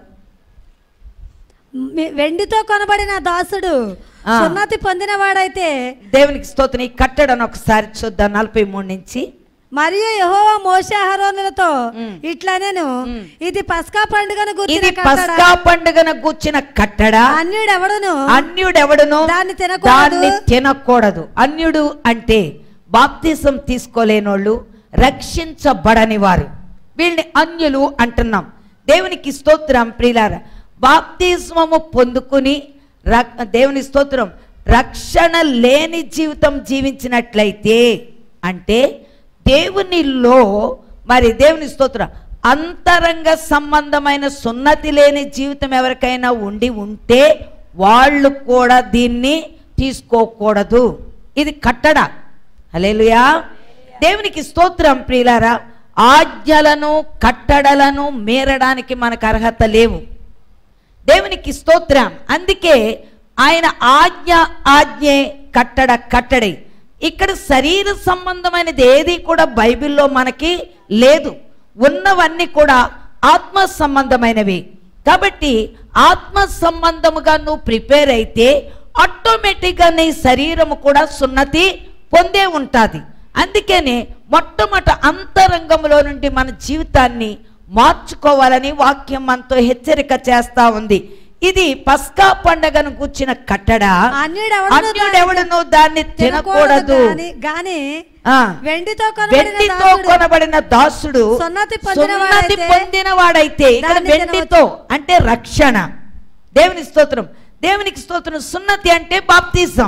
B: మీ- వెండితో కొనబడిన దాసుడు
A: ఆ.
B: సున్నతి పొందినవాడైతే
A: దేవునికి స్తోత్రం ఈ కట్టడను ఒకసారి చూద్దాం నలభై మూడు నుంచి
B: మరియు యెహోవా మోషే అహరోనులతో
A: మ్.
B: ఇట్లా నేను
A: మ్.
B: ఇది పస్కా పండుగను
A: ఇది
B: గుర్చిన
A: పస్కా పండుగన కూర్చిన కట్టడ
B: అన్యుడెవడును
A: అన్యుడెవడును
B: దాన్ని తినకూడదు.
A: దాన్ని తినకూడదు అన్యుడు అంటే బాప్తిసం తీసుకోలేనోళ్ళు రక్షించబడని వారు వీళ్ళని అన్యులు అంటున్నాం దేవునికి స్తోత్రం ప్రియులార బాప్తిస్మము పొందుకుని రక్- దేవుని స్తోత్రం రక్షణ లేని జీవితం జీవించినట్లయితే అంటే దేవునిలో మరి దేవుని స్తోత్రం అంతరంగ సంబంధమైన సున్నతి లేని జీవితం ఎవరికైనా ఉండి ఉంటే వాళ్ళు కూడా దీన్ని తీసుకోకూడదు ఇది కట్టడ హల్లెలూయా దేవునికి స్తోత్రం ప్రియులారా ఆజ్ఞలను కట్టడలను మీరడానికి మనకు అర్హత లేవు దేవునికి స్తోత్రం అందుకే ఆయన ఆజ్ఞ ఆజ్ఞే కట్టడ కట్టడే ఇక్కడ శరీర సంబంధమైనది ఏది కూడా బైబిల్లో మనకి లేదు ఉన్నవన్నీ కూడా ఆత్మ సంబంధమైనవి కాబట్టి ఆత్మ సంబంధముగా నువ్వు ప్రిపేర్ అయితే ఆటోమేటిక్గా నీ శరీరము కూడా సున్నతి పొందే ఉంటుంది అందుకనే మొట్టమొదట అంతరంగంలో నుండి మన జీవితాన్ని మార్చుకోవాలని వాక్యం మనతో హెచ్చరిక చేస్తా ఉంది ఇది పస్కా పండగను కూర్చిన కట్టడ
B: అన్యుడెవడును
A: అన్యుడెవడును దాన్ని తినకూడదు
B: గాని గాని
A: ఆ,
B: వెండితో కొనబడిన
A: వెండితో
B: దాసుడు
A: కొనబడిన దాసుడు
B: సున్నతి పొందిన
A: సున్నతి
B: వాడైతే
A: పొందిన వాడైతే ఇక్కడ
B: దాన్ని
A: వెండితో అంటే రక్షణ దేవుని స్తోత్రం దేవునికి స్తోత్రం సున్నతి అంటే బాప్తిజం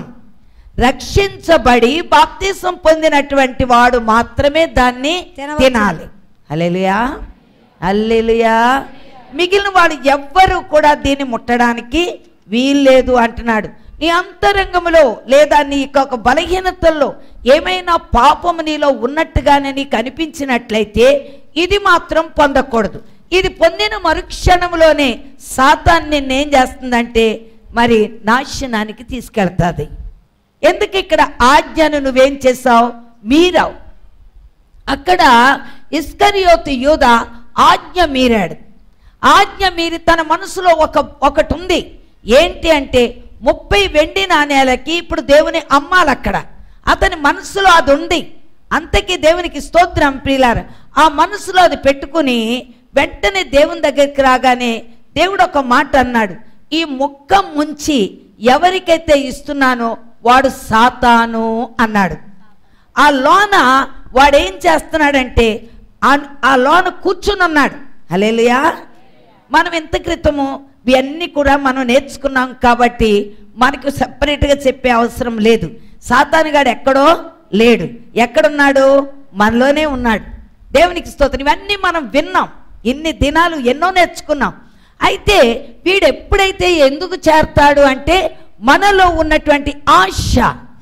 A: రక్షించబడి బాప్తిజం పొందినటువంటి వాడు మాత్రమే దాన్ని
B: తినవచ్చు.
A: తినాలి హల్లెలూయా హల్లెలూయా మిగిలిన వాడు ఎవ్వరు కూడా దీన్ని ముట్టడానికి వీల్లేదు అంటున్నాడు నీ అంతరంగములో లేదా నీ యొక్క బలహీనతల్లో ఏమైనా పాపము నీలో ఉన్నట్టుగానే నీకు అనిపించినట్లయితే ఇది మాత్రం పొందకూడదు ఇది పొందిన మరుక్షణంలోనే సాతాన్ నిన్నేం చేస్తుందంటే మరి నాశనానికి తీసుకెళ్తాది ఎందుకు ఇక్కడ ఆజ్ఞను నువ్వేం చేసావు మీరావు అక్కడ ఇస్కరియోతు యూద ఆజ్ఞ మీరాడు ఆజ్ఞ మీరి తన మనసులో ఒక ఒకటి ఉంది ఏంటి అంటే ముప్పై వెండి నాణేలకి ఇప్పుడు దేవుని అమ్మాలి అక్కడ అతని మనసులో అది ఉంది అంతకీ దేవునికి స్తోత్రం ప్రియులార ఆ మనసులో అది పెట్టుకుని వెంటనే దేవుని దగ్గరికి రాగానే దేవుడు ఒక మాట అన్నాడు ఈ ముక్క ముంచి ఎవరికైతే ఇస్తున్నానో వాడు సాతాను అన్నాడు ఆ లోన వాడేం చేస్తున్నాడంటే ఆ- ఆ లోన కూర్చుని ఉన్నాడు హలేలుయా మనం ఎంత క్రితము ఇవన్నీ కూడా మనం నేర్చుకున్నాం కాబట్టి మనకు సపరేట్గా చెప్పే అవసరం లేదు సాతానుగాడు ఎక్కడో లేడు ఎక్కడున్నాడు మనలోనే ఉన్నాడు దేవునికి స్తోత్రం ఇవన్నీ మనం విన్నాం ఇన్ని దినాలు ఎన్నో నేర్చుకున్నాం అయితే వీడు ఎప్పుడైతే ఎందుకు చేరతాడు అంటే మనలో ఉన్నటువంటి ఆశ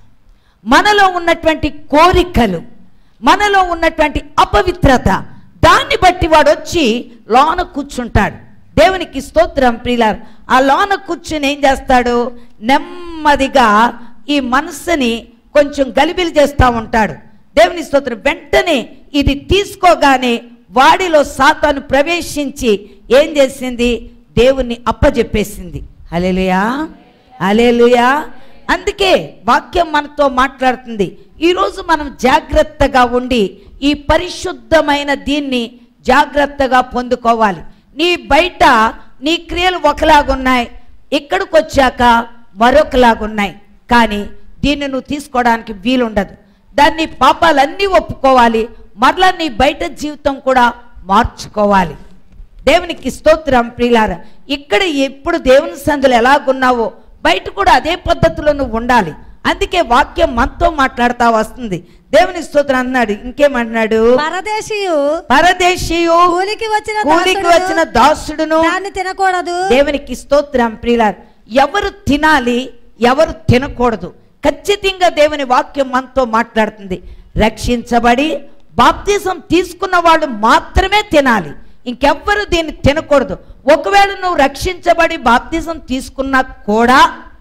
A: మనలో ఉన్నటువంటి కోరికలు మనలో ఉన్నటువంటి అపవిత్రత దాన్ని బట్టి వాడు వచ్చి లోన కూర్చుంటాడు దేవునికి స్తోత్రం ప్రియులార్ ఆ లోన కూర్చుని ఏం చేస్తాడు నెమ్మదిగా ఈ మనసుని కొంచెం గలిబిలి చేస్తూ ఉంటాడు దేవుని స్తోత్రం వెంటనే ఇది తీసుకోగానే వాడిలో సాతాను ప్రవేశించి ఏం చేసింది దేవుణ్ణి అప్పజెప్పేసింది హల్లెలూయా హల్లెలూయా అందుకే వాక్యం మనతో మాట్లాడుతుంది ఈరోజు మనం జాగ్రత్తగా ఉండి ఈ పరిశుద్ధమైన దీన్ని జాగ్రత్తగా పొందుకోవాలి నీ బయట నీ క్రియలు ఒకలాగున్నాయి ఇక్కడికి వచ్చాక మరొకలాగున్నాయి కానీ దీన్ని నువ్వు తీసుకోవడానికి వీలుండదు దాన్ని పాపాలన్నీ ఒప్పుకోవాలి మరలా నీ బయట జీవితం కూడా మార్చుకోవాలి దేవునికి స్తోత్రం ప్రియులార ఇక్కడ ఎప్పుడు దేవుని సందులు ఎలాగున్నావో బయట కూడా అదే పద్ధతిలో నువ్వు ఉండాలి అందుకే వాక్యం మనతో మాట్లాడుతా వస్తుంది దేవుని స్తోత్రం అన్నాడు ఇంకేమన్నాడు
B: పరదేశీయు
A: పరదేశీయు
B: కూలికి వచ్చిన
A: కూలికి
B: దాసుడు
A: వచ్చిన దాసుడును
B: దాన్ని తినకూడదు
A: దేవునికి స్తోత్రం ప్రియులార్ ఎవరు తినాలి ఎవరు తినకూడదు ఖచ్చితంగా దేవుని వాక్యం మనతో మాట్లాడుతుంది రక్షించబడి బాప్తిజం తీసుకున్న వాళ్ళు మాత్రమే తినాలి ఇంకెవ్వరు దీన్ని తినకూడదు ఒకవేళ నువ్వు రక్షించబడి బాప్తిజం తీసుకున్నా కూడా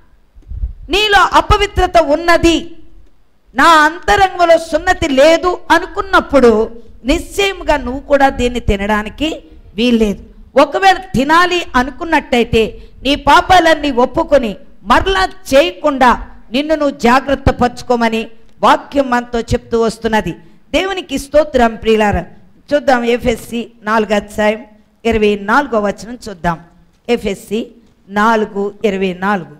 A: నీలో అపవిత్రత ఉన్నది నా అంతరంగంలో సున్నతి లేదు అనుకున్నప్పుడు నిశ్చయముగా నువ్వు కూడా దీన్ని తినడానికి వీల్లేదు ఒకవేళ తినాలి అనుకున్నట్టయితే నీ పాపాలన్నీ ఒప్పుకొని మరలా చేయకుండా నిన్ను నువ్వు జాగ్రత్త పరచుకోమని వాక్యం మనతో చెప్తూ వస్తున్నది దేవునికి స్తోత్రం ప్రియులార చూద్దాం ఎఫ్ఎస్సి నాలుగు అధ్యాయం ఇరవై నాలుగో వచనం చూద్దాం ఎఫ్ఎస్సి నాలుగు ఇరవై నాలుగు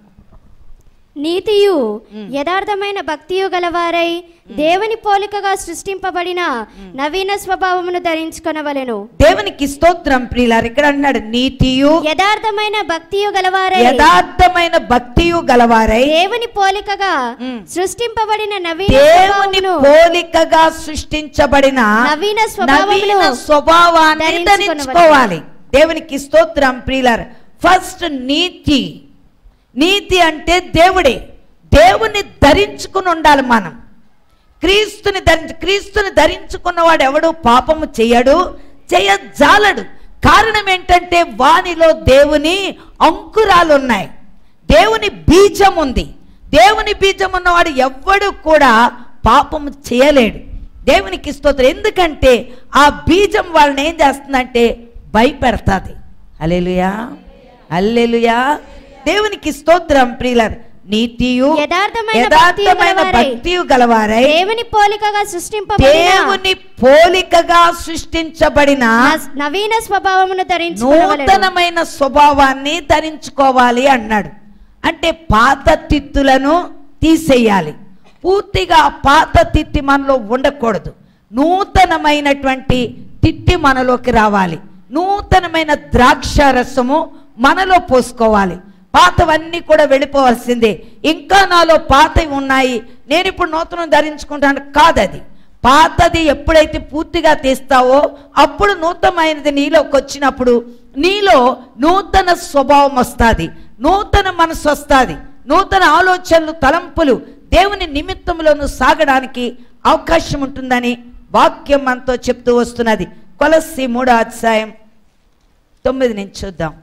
C: నీతియు యథార్థమైన భక్తియు గలవారై దేవుని పోలికగా సృష్టింపబడిన నవీన స్వభావమును ధరించుకొనవలెను
A: దేవునికి స్తోత్రం ప్రియులారు ఇక్కడ అన్నాడు నీతియు
C: యథార్థమైన భక్తియు గలవారై
A: యథార్థమైన భక్తియు గలవారై
C: దేవుని పోలికగా
A: మ్.
C: సృష్టింపబడిన నవీన
A: దేవుని
C: స్వభావమును
A: పోలికగా సృష్టించబడిన
C: నవీన స్వభావమును
A: నవీన స్వభావాన్ని
C: ధరించుకొనవలెను.
A: ధరించుకోవాలి దేవునికి స్తోత్రం ప్రియులారు ఫస్ట్ నీతి నీతి అంటే దేవుడే దేవుని ధరించుకుని ఉండాలి మనం క్రీస్తుని ధరించి క్రీస్తుని ధరించుకున్నవాడు ఎవడు పాపము చేయడు చేయజాలడు కారణం ఏంటంటే వానిలో దేవుని అంకురాలు ఉన్నాయి దేవుని బీజం ఉంది దేవుని బీజం ఉన్నవాడు ఎవ్వడు కూడా పాపము చేయలేడు దేవునికి స్తోత్రం ఎందుకంటే ఆ బీజం వాళ్ళని ఏం చేస్తుందంటే భయపెడతాది అల్లెలుయా అల్లెలుయా దేవునికి స్తోత్రం ప్రియులర్ నీతియు
C: యథార్థమైన
A: యథార్థమైన
C: భక్తియు గలవారై,
A: భక్తియు గలవారై
C: దేవుని పోలికగా సృష్టింపబడిన
A: దేవుని పోలికగా సృష్టించబడిన
C: న- నవీన స్వభావమును ధరించుకొనవలెను
A: నూతనమైన స్వభావాన్ని ధరించుకోవాలి అన్నాడు అంటే పాత తిత్తులను తీసేయాలి పూర్తిగా ఆ పాత తిత్తి మనలో ఉండకూడదు నూతనమైనటువంటి తిత్తి మనలోకి రావాలి నూతనమైన ద్రాక్ష రసము మనలో పోసుకోవాలి పాతవన్నీ కూడా వెళ్ళిపోవాల్సిందే ఇంకా నాలో పాతవి ఉన్నాయి నేను ఇప్పుడు నూతనం ధరించుకుంటాను కాదది పాతది ఎప్పుడైతే పూర్తిగా తీస్తావో అప్పుడు నూతనమైనది నీలోకి వచ్చినప్పుడు నీలో నూతన స్వభావం వస్తుంది నూతన మనసు వస్తుంది నూతన ఆలోచనలు తలంపులు దేవుని నిమిత్తములను సాగడానికి అవకాశం ఉంటుందని వాక్యం మనతో చెప్తూ వస్తున్నది కొలస్సి మూడో అధ్యాయం తొమ్మిది నుంచి చూద్దాం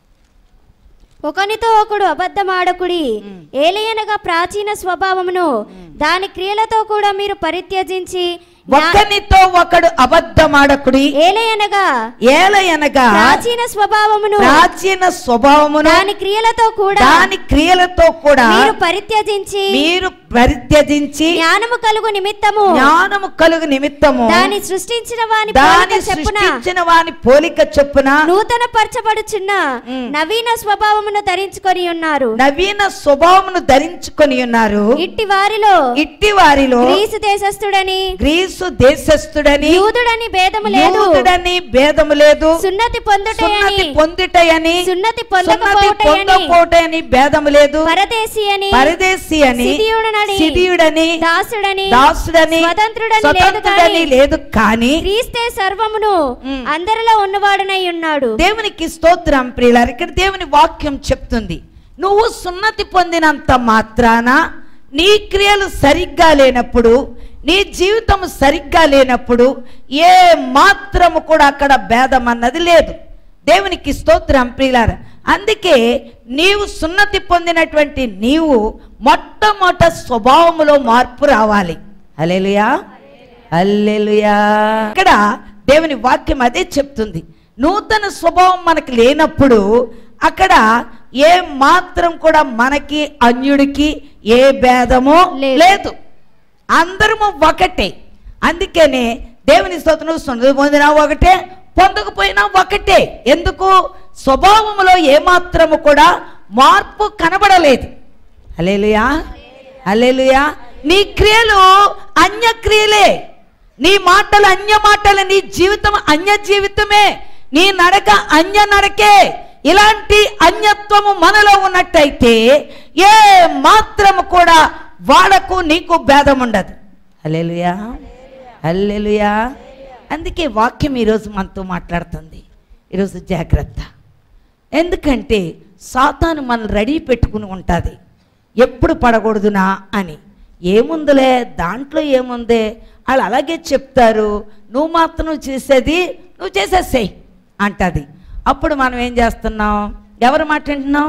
C: ఒకనితో ఒకడు అబద్ధమాడకుడి ఏలయనగా ప్రాచీన స్వభావమును దాని క్రియలతో కూడా మీరు పరిత్యజించి జ్ఞా-
A: ఒకనితో ఒకడు అబద్ధమాడకుడి
C: ఏలయనగా
A: ఏలయనగా
C: ప్రాచీన స్వభావమును
A: ప్రాచీన స్వభావమును
C: దాని క్రియలతో కూడా
A: దాని క్రియలతో కూడా
C: మీరు పరిత్యజించి
A: మీరు పరిత్యజించి
C: జ్ఞానము కలుగు నిమిత్తము
A: జ్ఞానము కలుగు నిమిత్తము
C: దాని సృష్టించిన వాని
A: దాని
C: పోలిక చెప్పున
A: సృష్టించిన వాని పోలిక చొప్పున
C: నూతన పరచబడుచున్న
A: మ్.
C: నవీన స్వభావమును ధరించుకొని ఉన్నారు
A: నవీన స్వభావమును ధరించుకొని ఉన్నారు
C: ఇట్టి వారిలో
A: ఇట్టి వారిలో
C: గ్రీసు దేశస్థుడని
A: గ్రీసు దేశస్థుడని
C: యూదుడని భేదము లేదు
A: యూదుడని భేదము లేదు
C: సున్నతి పొందుటయని
A: సున్నతి పొందుటయని
C: సున్నతి
A: సున్నతి
C: పొందకపోవటయని
A: పొందకపోవటని భేదము లేదు
C: పరదేశి అని
A: పరదేశి అని
C: సిదియుడనని,
A: సిదియుడని
C: దాసుడని
A: దాసుడని
C: స్వతంత్రుడని లేదు
A: స్వతంత్రుడని
C: కానీ
A: లేదు కానీ
C: క్రీస్తే సర్వమును
A: మ్.
C: అందరిలో ఉన్నవాడునై ఉన్నాడు
A: దేవునికి స్తోత్రం ప్రియులారు ఇక్కడ దేవుని వాక్యం చెప్తుంది నువ్వు సున్నతి పొందినంత మాత్రాన నీ క్రియలు సరిగ్గా లేనప్పుడు నీ జీవితం సరిగ్గా లేనప్పుడు ఏ మాత్రము కూడా అక్కడ భేదం అన్నది లేదు దేవునికి స్తోత్రం ప్రియులార అందుకే నీవు సున్నతి పొందినటువంటి నీవు మొట్టమొదట స్వభావములో మార్పు రావాలి అలెలుయా అల్లెలుయా ఇక్కడ దేవుని వాక్యం అదే చెప్తుంది నూతన స్వభావం మనకు లేనప్పుడు అక్కడ ఏ మాత్రం కూడా మనకి అన్యుడికి ఏ భేదము
C: లేదు.
A: లేదు అందరము ఒకటే అందుకనే దేవుని స్తోత్రం సున్నతి పొందినా ఒకటే పొందకపోయినా ఒకటే ఎందుకు స్వభావములో ఏమాత్రము కూడా మార్పు కనబడలేదు అలేలుయా అలేలుయా నీ క్రియలు అన్య క్రియలే నీ మాటలు అన్య మాటలే నీ జీవితం అన్య జీవితమే నీ నడక అన్య నడకే ఇలాంటి అన్యత్వము మనలో ఉన్నట్టయితే ఏ మాత్రము కూడా వాడకు నీకు భేదం ఉండదు అల్లెలుయా అల్లెలుయా అందుకే వాక్యం ఈరోజు మనతో మాట్లాడుతుంది ఈరోజు జాగ్రత్త ఎందుకంటే సాతాను మనం రెడీ పెట్టుకుని ఉంటుంది ఎప్పుడు పడకూడదునా అని ఏముందిలే దాంట్లో ఏముందే వాళ్ళు అలాగే చెప్తారు నువ్వు మాత్రం చేసేది నువ్వు చేసేసేయి అంటది అప్పుడు మనం ఏం చేస్తున్నాం ఎవరు మాట వింటున్నాం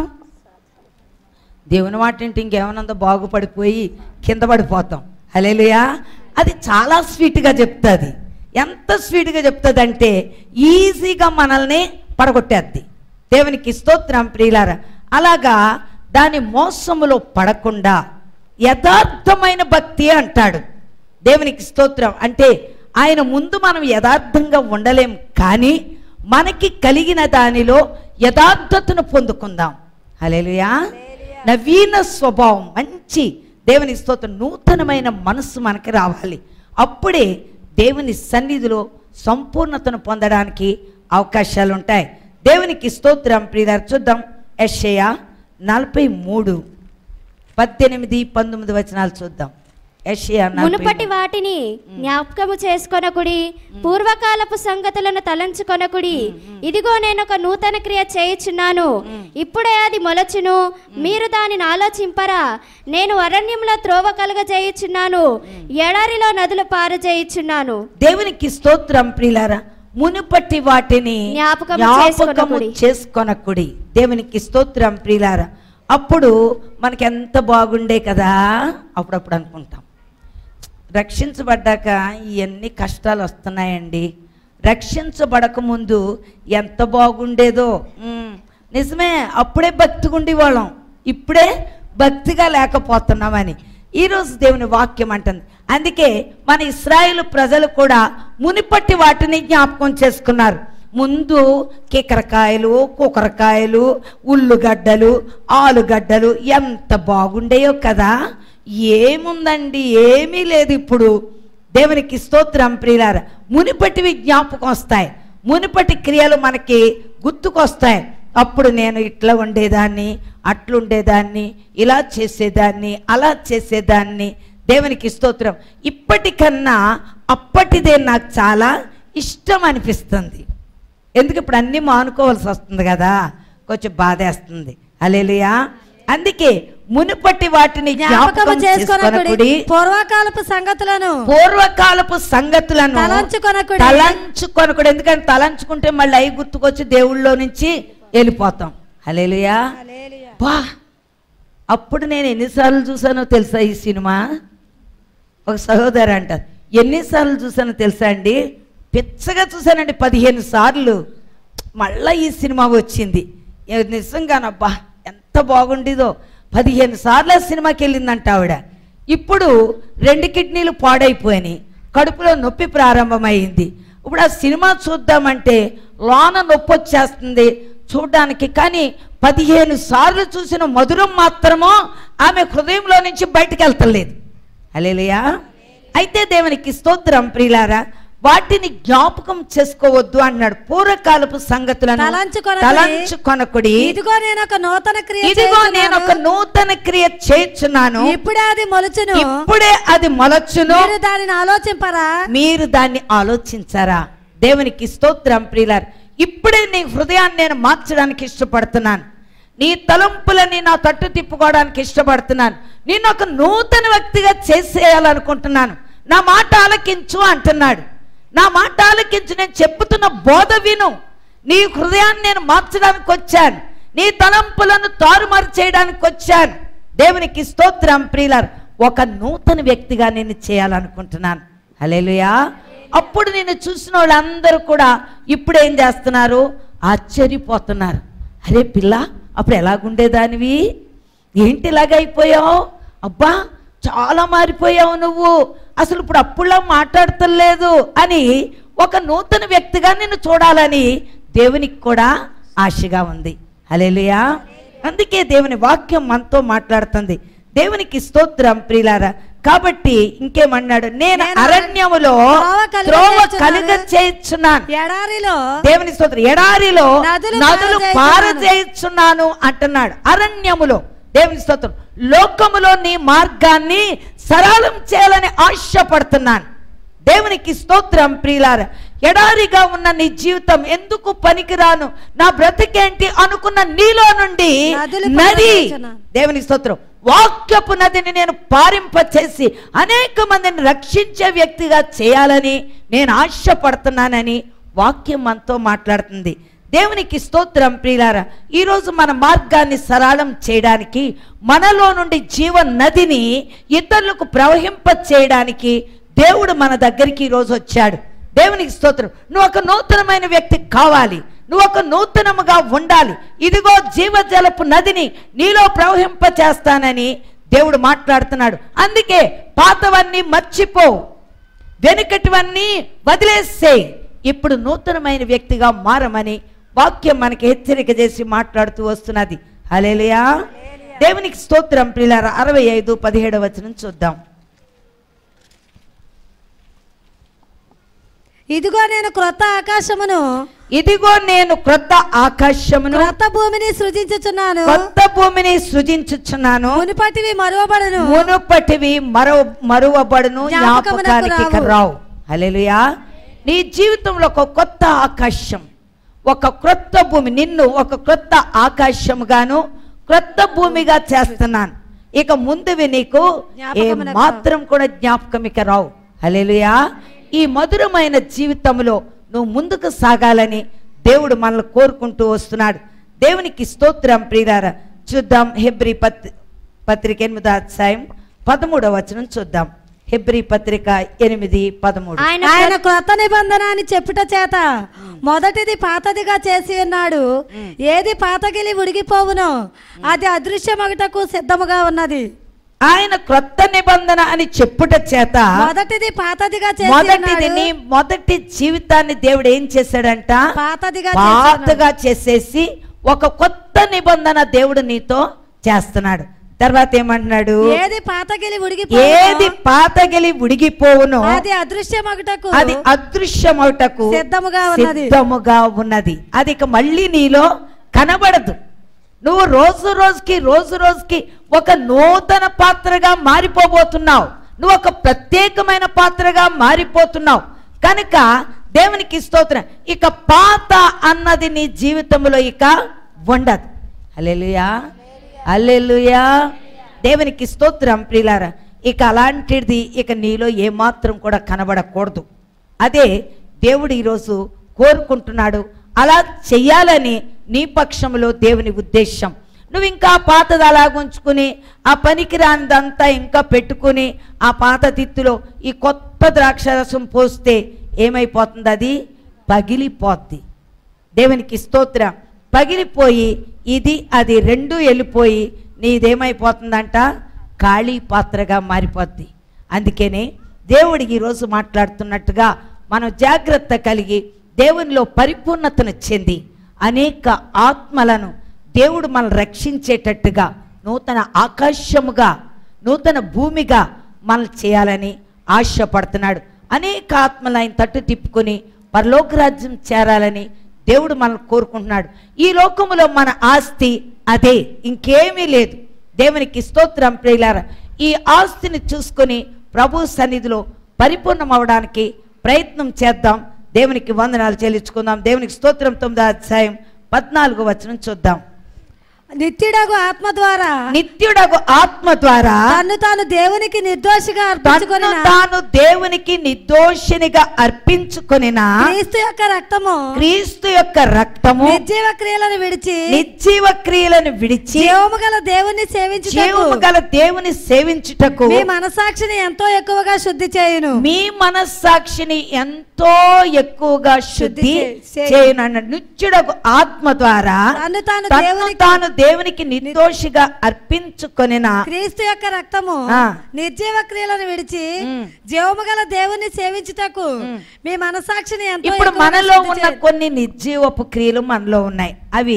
A: దేవుని మాట వింటే ఇంకేమన్నా బాగుపడిపోయి కింద పడిపోతాం హలేలుయా అది చాలా స్వీట్గా చెప్తుంది ఎంత స్వీట్గా చెప్తుంది అంటే ఈజీగా మనల్ని పడగొట్టేద్ది దేవునికి స్తోత్రం ప్రియులార అలాగా దాని మోసములో పడకుండా యథార్థమైన భక్తి అంటాడు దేవునికి స్తోత్రం అంటే ఆయన ముందు మనం యథార్థంగా ఉండలేం కానీ మనకి కలిగిన దానిలో యథార్థతను పొందుకుందాం హలేలుయా నవీన స్వభావం మంచి దేవుని స్తోత్రం నూతనమైన మనస్సు మనకి రావాలి అప్పుడే దేవుని సన్నిధిలో సంపూర్ణతను పొందడానికి అవకాశాలు ఉంటాయి దేవునికి స్తోత్రం ప్రియులారు చూద్దాం యెషయా నలభై మూడు పద్దెనిమిది పంతొమ్మిది వచనాలు చూద్దాం యెషయా నలభై
C: మునుపటి వాటిని జ్ఞాపకము చేసుకొనకుడి పూర్వకాలపు సంగతులను తలంచుకొనకుడి ఇదిగో నేను ఒక నూతన క్రియ చేయుచున్నాను ఇప్పుడే అది మొలచును మీరు దానిని ఆలోచింపరా నేను అరణ్యంలో త్రోవ కలుగజేయుచున్నాను ఎడారిలో నదులు పారజేయుచున్నాను
A: దేవునికి స్తోత్రం ప్రియులారా మునుపటి వాటిని
C: జ్ఞాపకము
A: జ్ఞాపకము
C: చేసుకొనకుడి.
A: చేసుకొనకుడి దేవునికి స్తోత్రం ప్రియులారా అప్పుడు మనకి ఎంత బాగుండే కదా అప్పుడప్పుడు అనుకుంటాం రక్షించబడ్డాక ఇవన్నీ కష్టాలు వస్తున్నాయండి రక్షించబడక ముందు ఎంత బాగుండేదో ఉమ్, నిజమే అప్పుడే భక్తిగా ఉండేవాళ్ళం ఇప్పుడే భక్తిగా లేకపోతున్నామని ఈరోజు దేవుని వాక్యం అంటుంది అందుకే మన ఇస్రాయేల్ ప్రజలు కూడా మునిపట్టి వాటిని జ్ఞాపకం చేసుకున్నారు ముందు కికరకాయలు కుకరకాయలు ఉల్లుగడ్డలు ఆలుగడ్డలు ఎంత బాగుండేయో కదా ఏముందండి ఏమీ లేదు ఇప్పుడు దేవునికి స్తోత్రం ప్రియులార మునిపటివి జ్ఞాపకం వస్తాయి మునిపటి క్రియలు మనకి గుర్తుకొస్తాయి అప్పుడు నేను ఇట్లా ఉండేదాన్ని అట్లుండేదాన్ని ఇలా చేసేదాన్ని అలా చేసేదాన్ని దేవునికి స్తోత్రం ఇప్పటికన్నా అప్పటిదే నాకు చాలా ఇష్టం అనిపిస్తుంది ఎందుకు ఇప్పుడు అన్నీ మానుకోవాల్సి వస్తుంది కదా కొంచెం బాధేస్తుంది అలేలుయా అందుకే మునుపటి వాటిని
B: జ్ఞాపకము
A: జ్ఞాపకం
B: చేసుకొనకుడి
A: చేసుకొనకుడి
B: పూర్వకాలపు సంగతులను
A: పూర్వకాలపు సంగతులను
B: తలంచుకొనకుడి.
A: తలంచుకొనకుడు ఎందుకంటే తలంచుకుంటే మళ్ళీ అవి గుర్తుకొచ్చి దేవుళ్ళలో నుంచి వెళ్ళిపోతాం హలేలుయా బా అప్పుడు నేను ఎన్నిసార్లు చూసానో తెలుసా ఈ సినిమా ఒక సహోదరు అంటారు ఎన్నిసార్లు చూసానో తెలుసా అండి పిచ్చగా చూశానండి పదిహేను సార్లు మళ్ళా ఈ సినిమా వచ్చింది ఏ నిజంగానబ్బా ఎంత బాగుండేదో పదిహేను సార్లు ఆ సినిమాకి వెళ్ళిందంట ఆవిడ ఇప్పుడు రెండు కిడ్నీలు పాడైపోయినాయి కడుపులో నొప్పి ప్రారంభమైంది ఇప్పుడు ఆ సినిమా చూద్దామంటే లోన నొప్పి వచ్చేస్తుంది చూడడానికి కానీ పదిహేను సార్లు చూసిన మధురం మాత్రమో ఆమె హృదయంలో నుంచి బయటకు వెళ్తలేదు హల్లెలూయా అయితే దేవునికి స్తోత్రం ప్రియులారా వాటిని జ్ఞాపకం చేసుకోవద్దు అన్నాడు పూర్వకాలపు సంగతులను
B: తలంచుకొనకుడి.
A: తలంచుకొనకుడి
B: ఇదిగో నేను ఒక నూతన క్రియ
A: ఇదిగో నేను ఒక
B: చేయుచున్నాను.
A: నూతన క్రియ చేర్చున్నాను
B: ఇప్పుడే అది మొలుచును
A: ఇప్పుడే అది మొలచును
B: మీరు దానిని ఆలోచింపరా
A: మీరు దాన్ని ఆలోచించారా దేవునికి స్తోత్రం ప్రియులార్ ఇప్పుడే నీ హృదయాన్ని నేను మార్చడానికి ఇష్టపడుతున్నాను నీ తలంపులని నా తట్టు తిప్పుకోవడానికి ఇష్టపడుతున్నాను నేను ఒక నూతన వ్యక్తిగా చేసేయాలనుకుంటున్నాను నా మాట ఆలకించు అంటున్నాడు నా మాట ఆలకించు నేను చెప్పుతున్న బోధ విను నీ హృదయాన్ని నేను మార్చడానికి వచ్చాను నీ తలంపులను తారుమారు చేయడానికి వచ్చాను దేవునికి స్తోత్రం ప్రియులార్ ఒక నూతన వ్యక్తిగా నేను చేయాలనుకుంటున్నాను హలేలుయా అప్పుడు నేను చూసిన వాళ్ళందరూ కూడా ఇప్పుడు ఏం చేస్తున్నారు ఆశ్చర్యపోతున్నారు అరే పిల్ల అప్పుడు ఎలాగుండేదానివి ఏంటి ఇలాగైపోయావు అబ్బా చాలా మారిపోయావు నువ్వు అసలు ఇప్పుడు అప్పుడులా మాట్లాడతలేదు అని ఒక నూతన వ్యక్తిగా నిన్ను చూడాలని దేవునికి కూడా ఆశగా ఉంది హలేలుయా అందుకే దేవుని వాక్యం మనతో మాట్లాడుతుంది దేవునికి స్తోత్రం ప్రియులారా కాబట్టి ఇంకేమన్నాడు నేను
B: నేను
A: అరణ్యములో
B: త్రోవ
A: త్రోవ
B: కలుగ
A: కలుగ చేస్తున్నాను
B: ఎడారిలో
A: దేవుని స్తోత్రం ఎడారిలో
B: నదులు
A: నదులు పారజేయుచున్నాను అంటున్నాడు అరణ్యములో దేవుని స్తోత్రం లోకములో నీ మార్గాన్ని సరళం చేయాలని ఆశపడుతున్నాను దేవునికి స్తోత్రం ప్రియులార ఎడారిగా ఉన్న నీ జీవితం ఎందుకు పనికిరాను నా బ్రతికేంటి అనుకున్న నీలో నుండి
B: నదులు
A: నది
B: పారజేయుచున్నాను.
A: దేవుని స్తోత్రం వాక్యపు నదిని నేను పారింప చేసి అనేక మందిని రక్షించే వ్యక్తిగా చేయాలని నేను ఆశపడుతున్నానని వాక్యం మనతో మాట్లాడుతుంది దేవునికి స్తోత్రం ప్రియులారా ఈరోజు మన మార్గాన్ని సరళం చేయడానికి మనలో నుండి జీవ నదిని ఇతరులకు ప్రవహింప చేయడానికి దేవుడు మన దగ్గరికి ఈరోజు వచ్చాడు దేవునికి స్తోత్రం నువ్వు ఒక నూతనమైన వ్యక్తి కావాలి నువ్వు ఒక నూతనముగా ఉండాలి ఇదిగో జీవజలపు నదిని నీలో ప్రవహింప చేస్తానని దేవుడు మాట్లాడుతున్నాడు అందుకే పాతవన్నీ మర్చిపో వెనుకటివన్నీ వదిలేసేయి ఇప్పుడు నూతనమైన వ్యక్తిగా మారమని వాక్యం మనకి హెచ్చరిక చేసి మాట్లాడుతూ వస్తున్నది హలేలుయా దేవునికి స్తోత్రం ప్రిలార అరవై ఐదు పదిహేడవ వచనం చూద్దాం
B: ఇదిగో నేను క్రొత్త ఆకాశమును
A: ఇదిగో నేను క్రొత్త ఆకాశమును
B: క్రొత్త భూమిని సృజించుచున్నాను
A: కొత్త భూమిని సృజించుచున్నాను
B: మునుపటివి మరువబడును
A: మునుపటివి మరో మరువబడును
B: జ్ఞాపకమునకు
A: జ్ఞాపకానికి ఇక
B: రావు.
A: రావు హల్లెలూయా నీ జీవితంలో ఒక కొత్త ఆకాశం ఒక క్రొత్త భూమి నిన్ను ఒక క్రొత్త ఆకాశముగాను క్రొత్త భూమిగా చేస్తున్నాను ఇక ముందువి నీకు ఏ
B: జ్ఞాపకమునకు
A: మాత్రం కూడా జ్ఞాపకం ఇక రావు హల్లెలూయా ఈ మధురమైన జీవితంలో నువ్వు ముందుకు సాగాలని దేవుడు మనల్ని కోరుకుంటూ వస్తున్నాడు దేవునికి స్తోత్రం ప్రియులారా చూద్దాం హెబ్రి పత్ పత్రిక ఎనిమిదో అధ్యాయం పదమూడవ వచనం చూద్దాం హెబ్రి పత్రిక ఎనిమిది పదమూడు
C: ఆయన
B: ఆయన క్రొత్త నిబంధన అని చెప్పుట చేత మొదటిది పాతదిగా చేసి ఉన్నాడు ఏది పాతగిలి ఉడిగిపోవునో అది అదృశ్యమగటకు సిద్ధముగా ఉన్నది
A: ఆయన క్రొత్త నిబంధన అని చెప్పుట చేత
B: మొదటిది పాతదిగా చేసి
A: మొదటిది
B: ఉన్నాడు.
A: నీ మొదటి జీవితాన్ని దేవుడు ఏం చేశాడంట
B: పాతదిగా చేసి ఉన్నాడు.
A: పాతగా చేసేసి ఒక కొత్త నిబంధన దేవుడు నీతో చేస్తున్నాడు తర్వాత ఏమంటున్నాడు
B: ఏది పాతగిలి
A: ఏది
B: ఉడిగిపోవునో
A: పాతగిలి ఉడిగిపోవునో
B: అది అదృశ్యమగటకు
A: అది అదృశ్యమవుటకు
B: సిద్ధముగా ఉన్నది.
A: సిద్ధముగా ఉన్నది అది ఇక మళ్ళీ నీలో కనబడదు నువ్వు రోజు రోజుకి రోజు రోజుకి ఒక నూతన పాత్రగా మారిపోబోతున్నావు నువ్వు ఒక ప్రత్యేకమైన పాత్రగా మారిపోతున్నావు కనుక దేవునికి స్తోత్రం ఇక పాత అన్నది నీ జీవితంలో ఇక ఉండదు అల్లెలుయా అల్లెలుయా దేవునికి స్తోత్రం ప్రియులారా ఇక అలాంటిది ఇక నీలో ఏమాత్రం కూడా కనబడకూడదు అదే దేవుడు ఈరోజు కోరుకుంటున్నాడు అలా చెయ్యాలని నీ పక్షంలో దేవుని ఉద్దేశం నువ్వు ఇంకా పాతది అలా ఉంచుకుని ఆ పనికి రానిదంతా ఇంకా పెట్టుకుని ఆ పాత తిత్తులో ఈ కొత్త ద్రాక్షరసం పోస్తే ఏమైపోతుంది అది పగిలిపోద్ది దేవునికి స్తోత్రం పగిలిపోయి ఇది అది రెండు వెళ్ళిపోయి నీదేమైపోతుందంట ఖాళీ పాత్రగా మారిపోద్ది అందుకనే దేవుడు ఈరోజు మాట్లాడుతున్నట్టుగా మనం జాగ్రత్త కలిగి దేవునిలో పరిపూర్ణతను చెంది అనేక ఆత్మలను దేవుడు మనం రక్షించేటట్టుగా నూతన ఆకాశముగా నూతన భూమిగా మనం చేయాలని ఆశపడుతున్నాడు అనేక ఆత్మలు ఆయన తట్టు తిప్పుకొని పరలోక రాజ్యం చేరాలని దేవుడు మనల్ని కోరుకుంటున్నాడు ఈ లోకములో మన ఆస్తి అదే ఇంకేమీ లేదు దేవునికి స్తోత్రం ప్రియులార ఈ ఆస్తిని చూసుకొని ప్రభు సన్నిధిలో పరిపూర్ణం అవడానికి ప్రయత్నం చేద్దాం దేవునికి వందనాలు చెల్లించుకుందాం దేవునికి స్తోత్రం తొమ్మిదో అధ్యాయం పద్నాలుగు వచనం చూద్దాం
B: నిత్యుడగు ఆత్మ ద్వారా
A: నిత్యుడగు ఆత్మ ద్వారా
B: తన్ను తాను దేవునికి నిర్దోషిగా
A: తన్ను
B: అర్పించుకొని
A: తాను దేవునికి నిర్దోషినిగా అర్పించుకొనిన
B: క్రీస్తు యొక్క రక్తము
A: క్రీస్తు యొక్క రక్తము
B: నిర్జీవ క్రియలను విడిచి
A: నిర్జీవ క్రియలను విడిచి
B: జీవము గల దేవుణ్ణి సేవించుటకు
A: జీవము గల దేవుని సేవించుటకు
B: మీ మనసాక్షిని ఎంతో ఎక్కువగా శుద్ధి చేయును
A: మీ మనస్సాక్షిని ఎంతో ఎక్కువగా శుద్ధి
B: చే-
A: చేయనన్నాడు నిత్యుడకు ఆత్మ ద్వారా
B: తన్ను తాను
A: తన్ను
B: దేవునికి
A: తాను దేవునికి నిర్దోషిగా అర్పించుకొనిన
B: క్రీస్తు యొక్క రక్తము
A: ఆ.
B: నిర్జీవ క్రియలను విడిచి
A: ఉమ్.
B: జీవము గల దేవుణ్ణి సేవించుటకు మీ మనసాక్షిని ఎంతో
A: ఇప్పుడు
B: ఎక్కువగా
A: మనలో
B: శుద్ధి
A: ఉన్న
B: చేయును.
A: కొన్ని నిర్జీవపు క్రియలు మనలో ఉన్నాయి అవి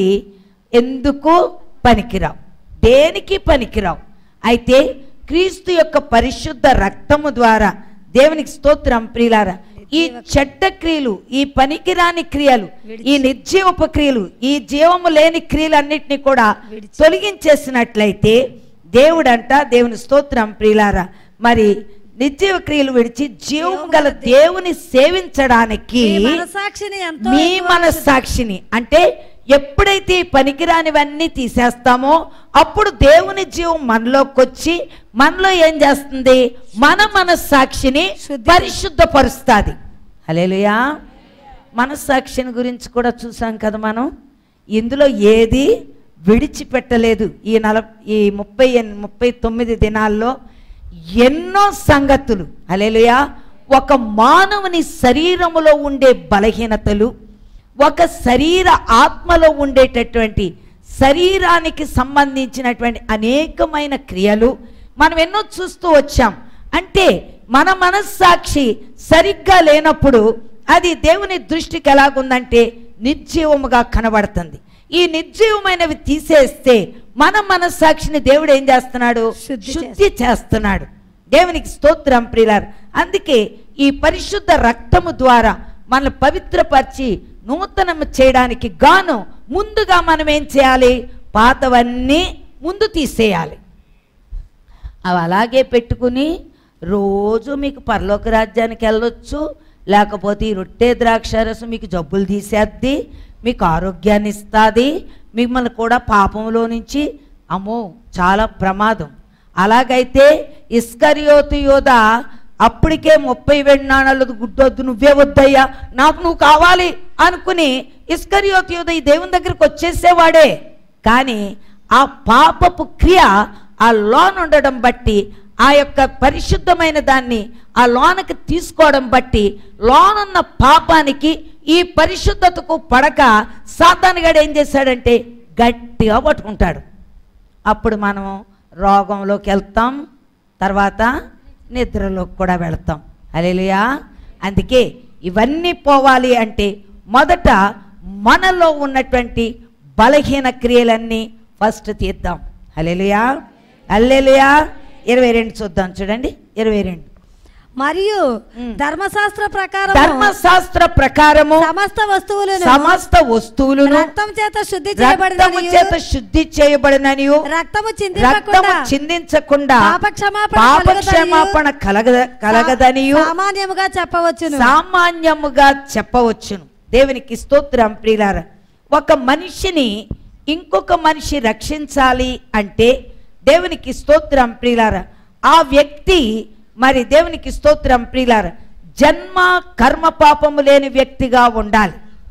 A: ఎందుకు పనికిరావు దేనికి పనికిరావు అయితే క్రీస్తు యొక్క పరిశుద్ధ రక్తము ద్వారా దేవునికి స్తోత్రం ప్రియులారా ఈ చెడ్డ క్రియలు ఈ పనికిరాని క్రియలు ఈ నిర్జీవపు క్రియలు ఈ జీవము లేని క్రియలన్నిటినీ కూడా తొలగించేసినట్లయితే దేవుడంట దేవుని స్తోత్రం ప్రియులారా మరి నిర్జీవ క్రియలు విడిచి జీవము గల దేవుని సేవించడానికి
B: మీ మనసాక్షిని ఎంతో
A: మీ
B: ఎక్కువగా
A: మనస్సాక్షిని అంటే ఎప్పుడైతే ఈ పనికిరానివన్నీ తీసేస్తామో అప్పుడు దేవుని జీవం మనలోకి వచ్చి మనలో ఏం చేస్తుంది మన మనస్సాక్షిని
B: శుద్ధి-
A: పరిశుద్ధపరుస్తుంది హలేలుయా మనస్సాక్షిని గురించి కూడా చూసాం కదా మనం ఇందులో ఏది విడిచిపెట్టలేదు ఈ నల ఈ ముప్పై ఎన్- ముప్పై తొమ్మిది దినాల్లో ఎన్నో సంగతులు హలేలుయా ఒక మానవుని శరీరములో ఉండే బలహీనతలు ఒక శరీర ఆత్మలో ఉండేటటువంటి శరీరానికి సంబంధించినటువంటి అనేకమైన క్రియలు మనం ఎన్నో చూస్తూ వచ్చాం అంటే మన మనస్సాక్షి సరిగ్గా లేనప్పుడు అది దేవుని దృష్టికి ఎలాగుందంటే నిర్జీవముగా కనబడుతుంది ఈ నిర్జీవమైనవి తీసేస్తే మన మనస్సాక్షిని దేవుడు ఏం చేస్తున్నాడు
B: శుద్ధి
A: శుద్ధి చేస్తున్నాడు దేవునికి స్తోత్రం ప్రియులారు అందుకే ఈ పరిశుద్ధ రక్తము ద్వారా మనల్ని పవిత్రపరిచి నూతనము చేయడానికి గాను ముందుగా మనం ఏం చేయాలి పాతవన్నీ ముందు తీసేయాలి అవి అలాగే పెట్టుకుని రోజు మీకు పరలోక రాజ్యానికి వెళ్ళొచ్చు లేకపోతే ఈ రొట్టె ద్రాక్షారసం మీకు జబ్బులు తీసేద్ది మీకు ఆరోగ్యాన్ని ఇస్తుంది మిమ్మల్ని కూడా పాపంలో నుంచి అమ్మో చాలా ప్రమాదం అలాగైతే ఇస్కరియోతు యోధ అప్పటికే ముప్పై వెండి నాణాలు గుడ్డొద్దు నువ్వే వద్దయ్యా నాకు నువ్వు కావాలి అనుకుని ఇస్కరియోతు యోధ ఈ దేవుని దగ్గరికి వచ్చేసేవాడే కానీ ఆ పాపపు క్రియ ఆ లోన్ ఉండడం బట్టి ఆ యొక్క పరిశుద్ధమైన దాన్ని ఆ లోనకి తీసుకోవడం బట్టి లోనున్న పాపానికి ఈ పరిశుద్ధతకు పడక సాతానుగాడు ఏం చేశాడంటే గట్టిగా పట్టుకుంటాడు అప్పుడు మనం రోగంలోకి వెళ్తాం తర్వాత నిద్రలోకి కూడా వెళ్తాం అలేలుయా అందుకే ఇవన్నీ పోవాలి అంటే మొదట మనలో ఉన్నటువంటి బలహీన క్రియలన్నీ ఫస్ట్ తీద్దాం అలేలుయా అల్లెలుయా ఇరవై రెండు చూద్దాం చూడండి ఇరవై రెండు
B: మరియు
A: ఉమ్.
B: ధర్మశాస్త్ర ప్రకారం
A: ధర్మశాస్త్ర ప్రకారము
B: సమస్త వస్తువులను
A: సమస్త వస్తువులను
B: రక్తం చేత శుద్ధి
A: రక్తము
B: చేయబడిన
A: చేత శుద్ధి చేయబడిననియు
B: రక్తము
A: రక్తము
B: చిందించకుండా
A: చిందించకుండా
B: పాపక్షమాపణ
A: పాపక్షమాపణ కలగ కలగదనియు
B: సామాన్యముగా చెప్పవచ్చును
A: సామాన్యముగా చెప్పవచ్చును దేవునికి స్తోత్రం ప్రియులార ఒక మనిషిని ఇంకొక మనిషి రక్షించాలి అంటే దేవునికి స్తోత్రం ప్రియులార ఆ వ్యక్తి మరి దేవునికి స్తోత్రం ప్రియులార జన్మ కర్మ పాపము లేని వ్యక్తిగా ఉండాలి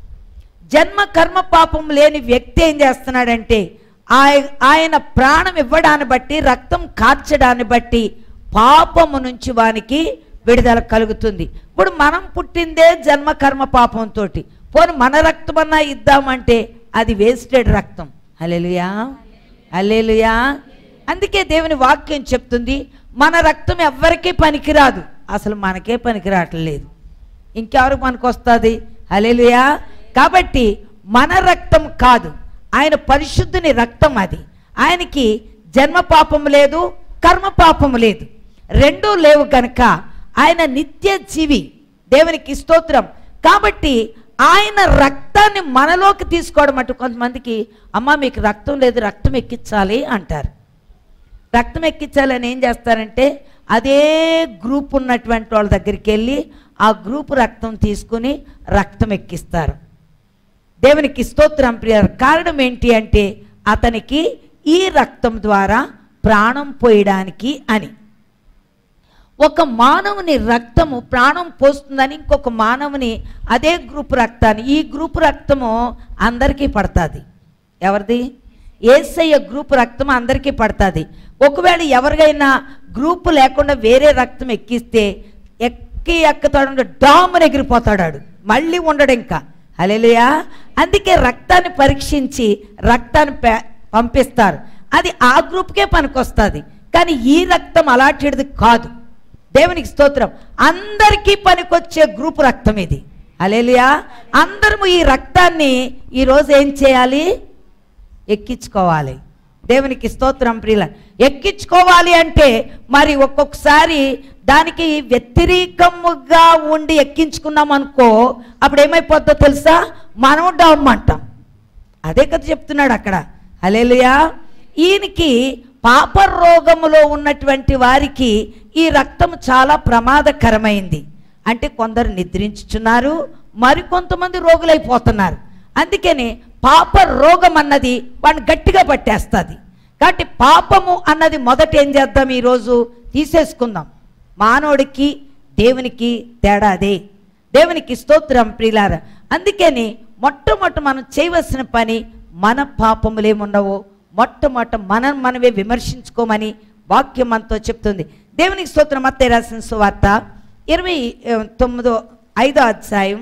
A: జన్మ కర్మ పాపం లేని వ్యక్తి ఏం చేస్తున్నాడంటే ఆయ- ఆయన ప్రాణం ఇవ్వడాన్ని బట్టి రక్తం కార్చడాన్ని బట్టి పాపము నుంచి వానికి విడుదల కలుగుతుంది ఇప్పుడు మనం పుట్టిందే జన్మ కర్మ పాపంతో పోనీ మన రక్తమన్నా ఇద్దామంటే అది వేస్టెడ్ రక్తం అలెలుయా అల్లెలుయా అందుకే దేవుని వాక్యం చెప్తుంది మన రక్తం ఎవ్వరికీ పనికిరాదు అసలు మనకే పనికిరావట్లేదు ఇంకెవరికి మనకు వస్తుంది హలేలుయా కాబట్టి మన రక్తం కాదు ఆయన పరిశుద్ధుని రక్తం అది ఆయనకి జన్మ పాపం లేదు కర్మ పాపం లేదు రెండూ లేవు గనక ఆయన నిత్య జీవి దేవునికి స్తోత్రం కాబట్టి ఆయన రక్తాన్ని మనలోకి తీసుకోవడం అంటూ కొంతమందికి అమ్మ మీకు రక్తం లేదు రక్తం ఎక్కించాలి అంటారు రక్తం ఎక్కించాలని ఏం చేస్తారంటే అదే గ్రూప్ ఉన్నటువంటి వాళ్ళ దగ్గరికి వెళ్ళి ఆ గ్రూప్ రక్తం తీసుకుని రక్తం ఎక్కిస్తారు దేవునికి స్తోత్రం ప్రియ కారణం ఏంటి అంటే అతనికి ఈ రక్తం ద్వారా ప్రాణం పోయడానికి అని ఒక మానవుని రక్తము ప్రాణం పోస్తుందని ఇంకొక మానవుని అదే గ్రూప్ రక్తాన్ని ఈ గ్రూప్ రక్తము అందరికీ పడుతుంది ఎవరిది ఏసయ్య గ్రూప్ రక్తం అందరికీ పడుతుంది ఒకవేళ ఎవరికైనా గ్రూప్ లేకుండా వేరే రక్తం ఎక్కిస్తే ఎక్కి ఎక్కుతాడు డామును ఎగిరిపోతాడు ఆడు. మళ్ళీ ఉండడు ఇంకా అలెలుయా అందుకే రక్తాన్ని పరీక్షించి రక్తాన్ని పే- పంపిస్తారు అది ఆ గ్రూప్కే పనికొస్తుంది కానీ ఈ రక్తం అలాంటిది కాదు దేవునికి స్తోత్రం అందరికీ పనికొచ్చే గ్రూప్ రక్తం ఇది అలేలియా అందరము ఈ రక్తాన్ని ఈరోజు ఏం చేయాలి ఎక్కించుకోవాలి దేవునికి స్తోత్రం ప్రియుల ఎక్కించుకోవాలి అంటే మరి ఒక్కొక్కసారి దానికి వ్యతిరేకముగా ఉండి ఎక్కించుకున్నాం అనుకో అప్పుడు ఏమైపోద్దో తెలుసా మనం డౌమ్ అంటాం అదే కదా చెప్తున్నాడు అక్కడ అలేలుయా ఈయనకి పాప రోగములో ఉన్నటువంటి వారికి ఈ రక్తం చాలా ప్రమాదకరమైంది అంటే కొందరు నిద్రించుచున్నారు మరికొంతమంది రోగులైపోతున్నారు అందుకని పాప రోగం అన్నది వాడిని గట్టిగా పట్టేస్తుంది కాబట్టి పాపము అన్నది మొదట ఏం చేద్దాం ఈరోజు తీసేసుకుందాం మానవుడికి దేవునికి తేడా అదే దేవునికి స్తోత్రం ప్రియులార అందుకని మొట్టమొదట మనం చేయవలసిన పని మన పాపములు ఏముండవో మొట్టమొదట మనం మనమే విమర్శించుకోమని వాక్యం మనతో చెప్తుంది దేవునికి స్తోత్రం అత్తే రాసిన సువార్త ఇరవై ఆ, తొమ్మిదో ఐదో అధ్యాయం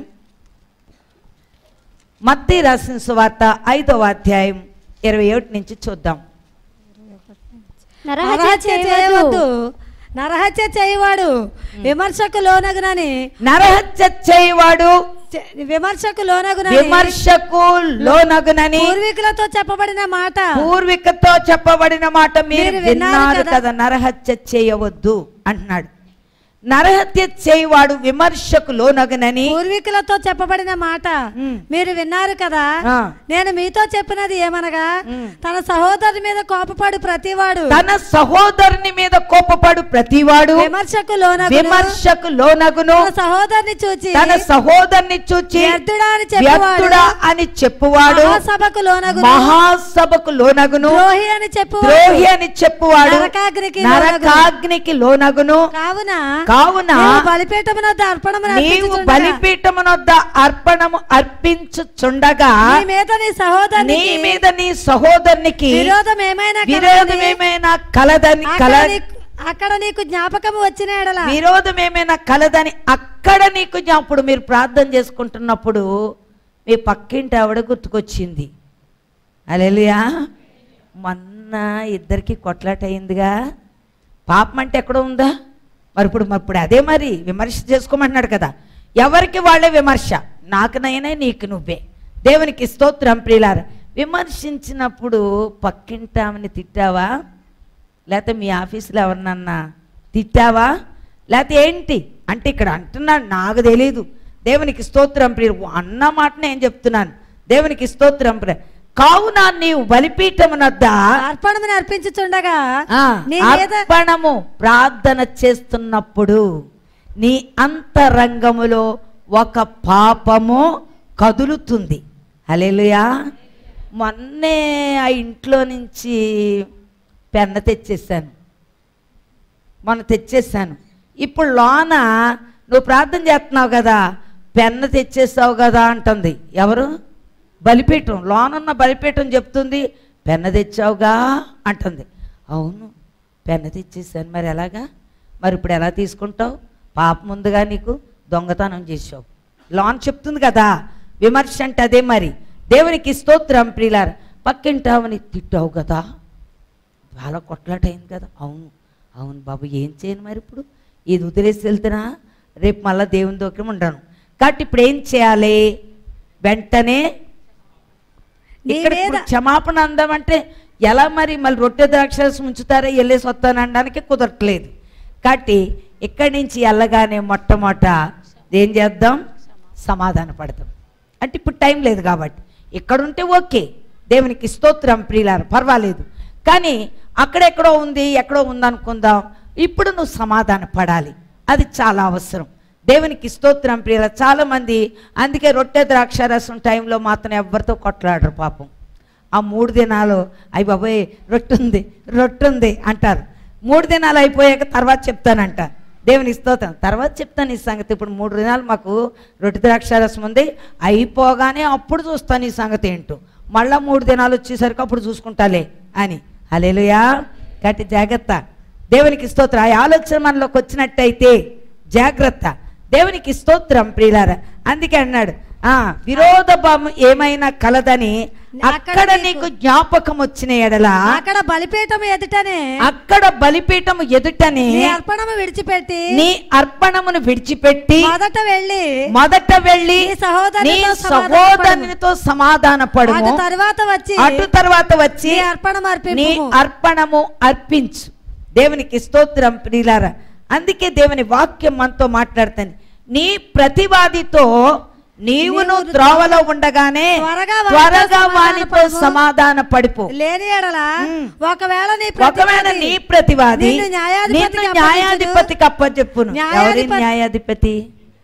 A: మత్తే రాసిన సువార్త ఐదవ అధ్యాయం ఇరవై ఒకటి నుంచి చూద్దాం
C: నరహత్య
B: నరహత్య
C: చేయవద్దు
B: చేయవద్దు నరహత్య చేయవాడు విమర్శకు లోనగునని
A: నరహత్య చేయవాడు
B: చె- విమర్శకు లోనగునని
A: విమర్శకు లోనగునని
B: పూర్వీకులతో చెప్పబడిన మాట
A: పూర్వికతో చెప్పబడిన మాట మీరు
B: మీరు విన్నారు
A: విన్నారు
B: కదా.
A: కదా నరహత్య చేయవద్దు అంటున్నాడు నరహత్య చేయవాడు విమర్శకు లోనగునని
B: పూర్వీకులతో చెప్పబడిన మాట
A: ఉమ్.
B: మీరు విన్నారు కదా
A: ఆ.
B: నేను మీతో చెప్పినది ఏమనగా
A: ఉమ్.
B: తన సహోదరుని మీద కోపపడు ప్రతివాడు
A: తన సహోదరుని మీద కోపపడు ప్రతివాడు
B: విమర్శకు లోనగును
A: విమర్శకు లోనగును
B: తన సహోదరుని చూచి
A: తన సహోదరుని చూచి
B: వ్యర్థుడా అని చెప్పువాడు
A: వ్యర్థుడా అని చెప్పువాడు
B: మహాసభకు లోనగును
A: మహాసభకు లోనగును
B: ద్రోహి అని చెప్పువాడు
A: ద్రోహి అని చెప్పువాడు
B: నరకాగ్నికి లోనగును.
A: నరకాగ్నికి లోనగును
B: కావున
A: కావున
B: నీవు బలిపీఠమున అర్పణమును
A: నీవు
B: అర్పించుచుండగా
A: బలిపీఠమునొద్ద అర్పణము అర్పించుచుండగా
B: నీ మీద నీ సహోదరుని
A: నీ మీద నీ సహోదరునికి
B: విరోధం ఏమైనా
A: విరోధం
B: కలగని,
A: ఏమైనా కలదని
B: అక్కడ
A: కల
B: నీకు- అక్కడ నీకు జ్ఞాపకము వచ్చిన ఎడల
A: విరోధం ఏమైనా కలదని అక్కడ నీకు జ్ఞా- అప్పుడు మీరు ప్రార్థన చేసుకుంటున్నప్పుడు మీ పక్కింటి ఆవిడ గుర్తుకొచ్చింది అలెలుయా మొన్న ఇద్దరికి కొట్లాట అయిందిగా పాపం అంటే ఎక్కడ ఉందా మరి ఇప్పుడు మరి ఇప్పుడు అదే మరి విమర్శ చేసుకోమంటున్నాడు కదా ఎవరికి వాళ్ళే విమర్శ నాకు నైనా నీకు నువ్వే దేవునికి స్తోత్రం ప్రియులార విమర్శించినప్పుడు పక్కింటి ఆమెని తిట్టావా లేకపోతే మీ ఆఫీసులో ఎవరినన్నా తిట్టావా లేకపోతే ఏంటి అంటే ఇక్కడ అంటున్నాడు నాకు తెలీదు దేవునికి స్తోత్రం ప్రియ అన్న మాట నేను చెప్తున్నాను దేవునికి స్తోత్రం ప్రియ కావున నీవు బలిపీఠమునద్ద
B: అర్పణమును అర్పించుచుండగా
A: ఆ,
B: నీ మీద
A: అర్పణము ప్రార్థన చేస్తున్నప్పుడు నీ అంతరంగములో ఒక పాపము కదులుతుంది హల్లెలూయా మొన్నే ఆ ఇంట్లో నుంచి పెన్న తెచ్చేసాను మొన్న తెచ్చేసాను ఇప్పుడు లోన నువ్వు ప్రార్థన చేస్తున్నావు కదా పెన్న తెచ్చేసావు కదా అంటుంది ఎవరు బలిపీఠం లోనున్న బలిపీఠం చెప్తుంది పెన్న తెచ్చావుగా అంటుంది అవును పెన్న తెచ్చేసాను మరి ఎలాగా మరి ఇప్పుడు ఎలా తీసుకుంటావు పాప ముందుగా నీకు దొంగతనం చేసావు లోన్ చెప్తుంది కదా విమర్శ అంటే అదే మరి దేవునికి స్తోత్రం ప్రియులార పక్కింటావని తిట్టావు కదా చాలా కొట్లాట అయింది కదా అవును అవును బాబు ఏం చేయను మరి ఇప్పుడు ఇది వదిలేసి వెళ్తున్నా రేపు మళ్ళీ దేవుని దగ్గర ఉండను కాబట్టి ఇప్పుడు ఏం చేయాలి వెంటనే
B: నీ
A: ఇక్కడ
B: మీద
A: ఇప్పుడు క్షమాపణ అందామంటే ఎలా మరి మళ్ళీ రొట్టె ద్రాక్షరసం ఉంచుతారా వెళ్ళేసి వస్తాను అనడానికి కుదరట్లేదు కాబట్టి ఇక్కడి నుంచి వెళ్ళగానే మొట్టమొదట ఏం చేద్దాం సమాధాన పడతాం అంటే ఇప్పుడు టైం లేదు కాబట్టి ఇక్కడ ఉంటే ఓకే దేవునికి స్తోత్రం ప్రియులారు పర్వాలేదు కానీ అక్కడెక్కడో ఉంది ఎక్కడో ఉందనుకుందాం ఇప్పుడు నువ్వు సమాధాన పడాలి అది చాలా అవసరం దేవునికి స్తోత్రం ప్రియుల చాలా మంది అందుకే రొట్టె ద్రాక్షారసం టైంలో మాత్రం ఎవరితో కొట్లాడరు పాపం ఆ మూడు దినాలు అయ్యి బాబోయ్ రొట్టె ఉంది రొట్టె ఉంది అంటారు మూడు దినాలు అయిపోయాక తర్వాత చెప్తానంట దేవుని స్తోత్రం తర్వాత చెప్తాను ఈ సంగతి ఇప్పుడు మూడు దినాలు మాకు రొట్టె ద్రాక్షారసం ఉంది అయిపోగానే అప్పుడు చూస్తాను ఈ సంగతి ఏంటో మళ్ళా మూడు దినాలు వచ్చేసరికి అప్పుడు చూసుకుంటాలే అని అలేలుయా కాబట్టి జాగ్రత్త దేవునికి స్తోత్రం ఆ ఆలోచన మనలోకి వచ్చినట్టయితే జాగ్రత్త దేవునికి స్తోత్రం ప్రియులార అందుకే అన్నాడు ఆ విరోధ భావం ఏమైనా కలదని అక్కడ నీకు జ్ఞాపకం వచ్చిన ఎడల
B: అక్కడ బలిపీఠం ఎదుటనే
A: అక్కడ బలిపీఠం ఎదుటనే
B: నీ అర్పణము విడిచిపెట్టి
A: నీ అర్పణమును విడిచిపెట్టి
B: మొదట వెళ్ళి
A: మొదట వెళ్ళి
B: నీ సహోదరునితో
A: నీ
B: సమాధానపడుము.
A: సహోదరునితో సమాధాన పడుము
B: అటు తర్వాత వచ్చి
A: అటు తర్వాత వచ్చి
B: నీ అర్పణం
A: నీ
B: అర్పింపు
A: అర్పణము అర్పించు దేవునికి స్తోత్రం ప్రియులారా అందుకే దేవుని వాక్యం మనతో మాట్లాడుతాను నీ ప్రతివాదితో నీవును
B: నీవు
A: త్రోవలో ఉండగానే
B: త్వరగా వానితో
A: త్వరగా వానితో
B: సమాధానపడుము.
A: సమాధాన పడిపో
B: లేని ఎడల
A: ఉమ్.
B: ఒకవేళ నీ
A: ఒకవేళ
B: ప్రతివాది
A: నీ ప్రతివాది
B: నిన్ను న్యాయాధిపతికి
A: నిన్ను
B: అప్పగించును.
A: న్యాయాధిపతికి అప్పచెప్పును ఎవరి
B: న్యాయాధిపతి-
A: న్యాయాధిపతి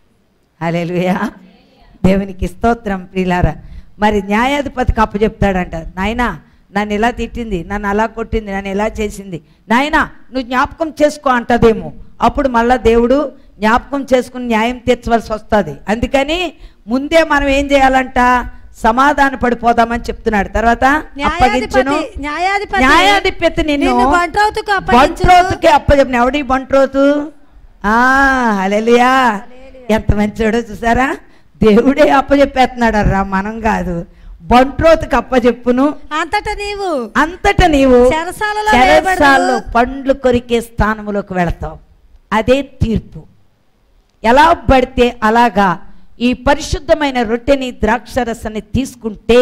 A: హల్లెలూయా దేవునికి స్తోత్రం ప్రియులారా మరి న్యాయాధిపతికి అప్పచెప్తాడంట నాయనా నన్ను ఇలా తిట్టింది నన్ను అలా కొట్టింది నన్ను ఇలా చేసింది నాయనా నువ్వు జ్ఞాపకం చేసుకో అంటదేమో అప్పుడు మళ్ళా దేవుడు జ్ఞాపకం చేసుకుని న్యాయం తీర్చవలసి వస్తుంది అందుకని ముందే మనం ఏం చేయాలంట సమాధాన పడిపోదామని చెప్తున్నాడు తర్వాత అప్పగించును
B: న్యాయాధిపతి న్యాయాధిపతి
A: న్యాయాధిపతి నిన్ను
B: నిన్ను బంట్రోతుకు అప్పగించును.
A: బంట్రోతుకి అప్పచెప్పిన ఎవడి బంట్రోతు ఆ హల్లెలూయా ఎంత మంచోడో చూసారా దేవుడే అప్పచెప్పేస్తున్నాడు రా మనం కాదు బంట్రోతుకు అప్పచెప్పును
B: అంతటా నీవు
A: అంతట నీవు
B: చెరసాలలో
A: చెరసాలలో
B: వేయబడదు.
A: పండ్లు కొరికే స్థానంలోకి వెళతావు అదే తీర్పు ఎలా పడితే అలాగా ఈ పరిశుద్ధమైన రొట్టెని ద్రాక్షరసాన్ని తీసుకుంటే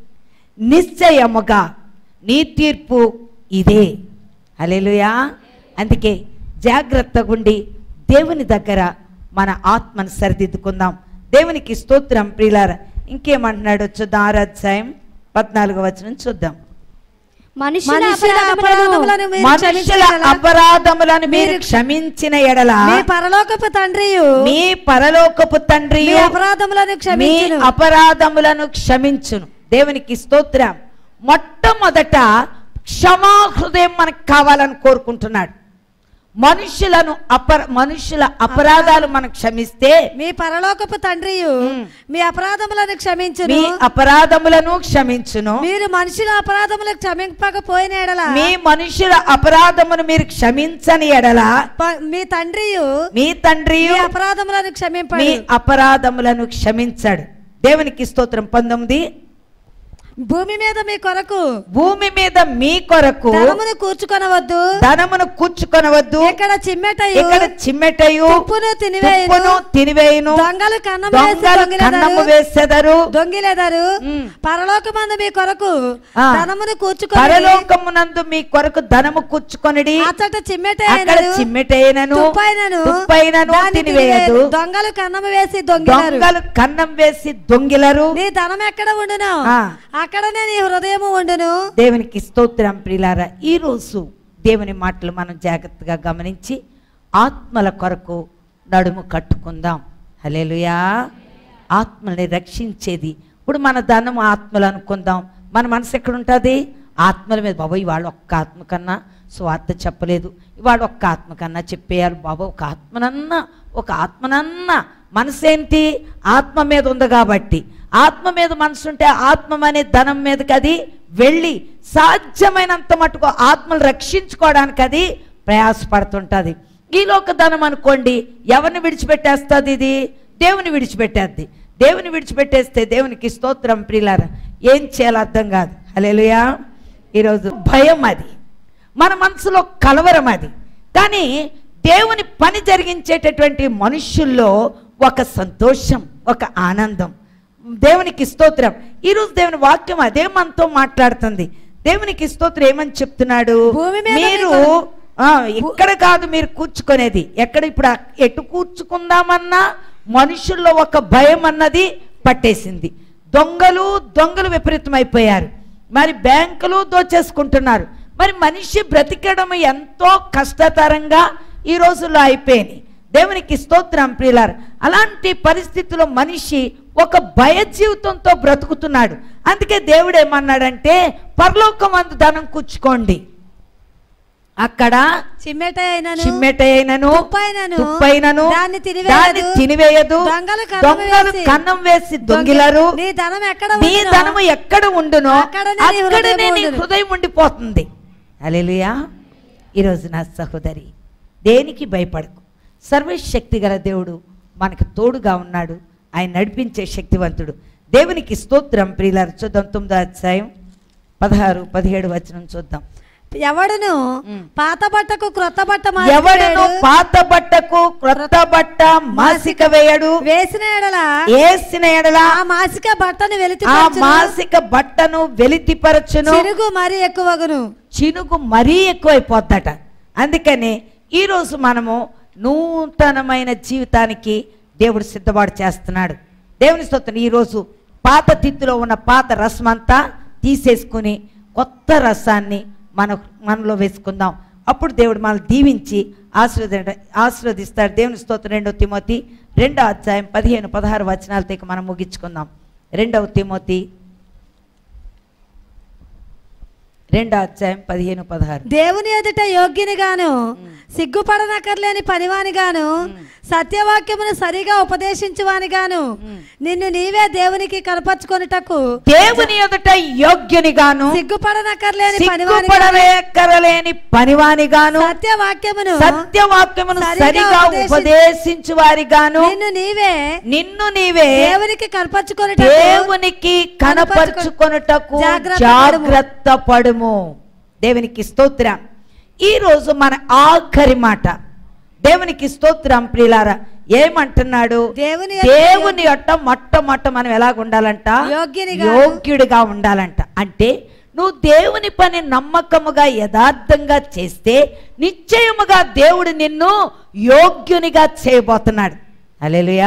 A: నిశ్చయముగా నీ తీర్పు ఇదే హల్లెలూయా అందుకే జాగ్రత్తగా ఉండి దేవుని దగ్గర మన ఆత్మను సరిదిద్దుకుందాం దేవునికి స్తోత్రం ప్రియులార ఇంకేమంటున్నాడు చూద్దాం ఆరాధ్యాయం పద్నాలుగో వచనం చూద్దాం
C: మనుషుల
B: మనుషుల
C: అపరాధములను
B: అపరాధములను మీరు
A: మనుషుల
B: క్షమించగలరా?
A: అపరాధములను మీరు
B: మీరు
A: క్షమించిన ఎడల
B: మీ పరలోకపు తండ్రియు
A: మీ పరలోకపు తండ్రి
B: మీ అపరాధములను
A: మీ
B: క్షమించును
A: అపరాధములను క్షమించును దేవునికి స్తోత్రం మొట్టమొదట క్షమా హృదయం మనకు కావాలని కోరుకుంటున్నాడు మనుషులను అపర మనుషుల అపరాధాలు మనం క్షమిస్తే
B: మీ పరలోకపు తండ్రియు
A: మ్.
B: మీ అపరాధములను క్షమించును
A: మీ అపరాధములను క్షమించును
B: మీరు మనుషుల అపరాధములకు క్షమింపకపోయిన ఎడల
A: మీ మనుషుల అపరాధమును మీరు క్షమించని ఎడల
B: ప- మీ తండ్రియు
A: మీ తండ్రి
B: మీ అపరాధములను
A: మీ
B: క్షమింపడు
A: అపరాధములను క్షమించాడు దేవునికి స్తోత్రం పంతొమ్మిది
B: భూమి మీద మీ కొరకు
A: భూమి మీద మీ కొరకు
B: ధనమును కూర్చుకొనవద్దు
A: ధనమును కూర్చుకొనవద్దు
B: ఇక్కడ చిమ్మెటయు
A: ఇక్కడ చిమ్మెటయు
B: తుప్పును తినివేయును
A: తుప్పును తినివేయును
B: దొంగలు కన్నము వేసి
A: దొంగలు కన్నము
B: దొంగిలెదరు
A: వేసెదరు
B: దొంగిలెదరు
A: మ్.
B: పరలోకమందు మీ కొరకు
A: ఆ.
B: ధనమును కూర్చుకొని
A: పరలోకమునందు మీ కొరకు ధనము కూర్చుకొనిడి
B: అచ్చట చిమ్మెట
A: అక్కడ చిమ్మెటైనను
B: తుప్పైనను
A: తుప్పైనను
B: దాన్ని
A: తినివేయదు
B: తినివేయదు. దొంగలు కన్నము వేసి దొంగిలరు
A: దొంగలు కన్నం వేసి దొంగిలరు
B: నీ ధనం ఎక్కడ ఉండును
A: ఆ.
B: అక్కడనే నీ హృదయము ఉండును
A: దేవునికి స్తోత్రం ప్రియులారా ఈరోజు దేవుని మాటలు మనం జాగ్రత్తగా గమనించి ఆత్మల కొరకు నడుము కట్టుకుందాం హలేలుయా ఆత్మల్ని రక్షించేది ఇప్పుడు మన ధనం ఆత్మలు అనుకుందాం మన మనసు ఎక్కడ ఉంటుంది ఆత్మల మీద బాబు ఇవాళ ఒక్క ఆత్మ కన్నా స్వార్థ చెప్పలేదు ఇవాళ ఒక్క ఆత్మ కన్నా చెప్పేయాలి బాబు ఒక ఆత్మనన్నా ఒక ఆత్మనన్నా మనసు ఏంటి ఆత్మ మీద ఉంది కాబట్టి ఆత్మ మీద మనసు ఉంటే ఆత్మ అనే ధనం మీదకి అది వెళ్ళి సాధ్యమైనంత మటుకు ఆత్మలు రక్షించుకోవడానికి అది ప్రయాసపడుతుంటుంది ఈ లోక ధనం అనుకోండి ఎవరిని విడిచిపెట్టేస్తుంది ఇది దేవుని విడిచిపెట్టేద్ది దేవుని విడిచిపెట్టేస్తే దేవునికి స్తోత్రం ప్రియులారా ఏం చేయాలో అర్థం కాదు హల్లెలూయా ఈరోజు భయం అది మన మనసులో కలవరం అది కానీ దేవుని పని జరిగించేటటువంటి మనుష్యుల్లో ఒక సంతోషం ఒక ఆనందం దేవునికి స్తోత్రం ఈరోజు దేవుని వాక్యం అదే మనతో మాట్లాడుతుంది దేవునికి స్తోత్రం ఏమని చెప్తున్నాడు
B: భూమి మీద
A: మీరు
B: మీకు-
A: ఆ, ఇక్కడ కాదు మీరు కూర్చుకునేది ఎక్కడ ఇప్పుడు ఆ- ఎటు కూర్చుకుందామన్నా మనుషుల్లో ఒక భయం అన్నది పట్టేసింది దొంగలు దొంగలు విపరీతమైపోయారు మరి బ్యాంకులు దోచేసుకుంటున్నారు మరి మనిషి బ్రతికడం ఎంతో కష్టతరంగా ఈ రోజుల్లో అయిపోయినాయి దేవునికి స్తోత్రం ప్రియులారు అలాంటి పరిస్థితిలో మనిషి ఒక భయ జీవితంతో బ్రతుకుతున్నాడు అందుకే దేవుడు ఏమన్నాడంటే పరలోకమందు ధనం కూర్చుకోండి అక్కడ
B: చిమ్మెట అయినను
A: చిమ్మెటైనను
B: తుప్పైనను
A: తుప్పైనను
B: దాన్ని తినివేయదు.
A: దాన్ని తినివేయదు
B: దొంగలు కన్నం
A: దొంగలు
B: వేసి
A: కన్నం వేసి దొంగిలరు
B: నీ ధనం ఎక్కడ
A: నీ
B: ఉండునో,
A: ధనము ఎక్కడ ఉండునో
B: అక్కడనే నీ
A: అక్కడనే
B: హృదయం
A: నీ
B: ఉండును.
A: హృదయం ఉండిపోతుంది అలెలుయా ఈరోజు నా సహోదరి దేనికి భయపడకు సర్వశక్తి గల దేవుడు మనకు తోడుగా ఉన్నాడు ఆయన నడిపించే శక్తివంతుడు దేవునికి స్తోత్రం ప్రియులారు చూద్దాం తొమ్మిదో అధ్యాయం పదహారు పదిహేడు వచనం చూద్దాం
B: ఎవడును
A: ఉమ్.
B: పాత బట్టకు క్రొత్త బట్ట
A: ఎవడును
B: మార్చివేయడు,
A: పాత బట్టకు క్రొత్త బట్ట మాసిక వేయడు
B: వేసిన ఎడల
A: ఏసిన ఎడల
B: ఆ మాసిక బట్టను వెలితి
A: ఆ మాసిక బట్టను వెలితిపరచును
B: చిరుగు మరీ ఎక్కువగును
A: చినుకు మరీ ఎక్కువైపోద్దట అందుకని ఈరోజు మనము నూతనమైన జీవితానికి దేవుడు సిద్ధపాటు చేస్తున్నాడు దేవుని స్తోత్రం ఈరోజు పాత తిత్తులో ఉన్న పాత రసం అంతా తీసేసుకుని కొత్త రసాన్ని మన మనలో వేసుకుందాం అప్పుడు దేవుడు మనల్ని దీవించి ఆశీర్వద ఆశీర్వదిస్తాడు దేవుని స్తోత్రం రెండవ తిమోతి రెండో అధ్యాయం పదిహేను పదహారు వచనాలతో ఇక మనం ముగించుకుందాం రెండవ తిమోతి రెండో అధ్యాయం పదిహేను పదహారు
B: దేవుని ఎదుట యోగ్యునిగాను సిగ్గుపడనక్కర్లేని పనివానిగాను సత్యవాక్యమును సరిగా ఉపదేశించువానిగాను నిన్ను నీవే దేవునికి కనపరుచుకొనుటకు
A: దేవుని ఎదుట యోగ్యునిగాను
B: సిగ్గుపడనక్కర్లేని పనివానిగాను
A: సిగ్గుపడలేకరలేని పనివానిగాను
B: సత్యవాక్యమును
A: సత్యవాక్యమును
B: సరిగా
A: సరిగా
B: ఉపదేశి-
A: ఉపదేశించు వారిగాను
B: నిన్ను నీవే
A: నిన్ను నీవే
B: దేవునికి కనపరుచుకొనుటకు
A: దేవునికి కనపరుచుకొనుటకు
B: జాగ్రత్త
A: జాగ్రత్త పడుము దేవునికి స్తోత్రం ఈ రోజు మన ఆఖరి మాట దేవునికి స్తోత్రం ప్రియులారా ఏమంటున్నాడు
B: దేవుని
A: దేవుని యొక్క మొట్టమొట్ట మనం ఎలాగ ఉండాలంట
B: యోగ్యునిగా-
A: యోగ్యుడిగా ఉండాలంట అంటే నువ్వు దేవుని పని నమ్మకముగా యథార్థంగా చేస్తే నిశ్చయముగా దేవుడు నిన్ను యోగ్యునిగా చేయబోతున్నాడు అలెలుయా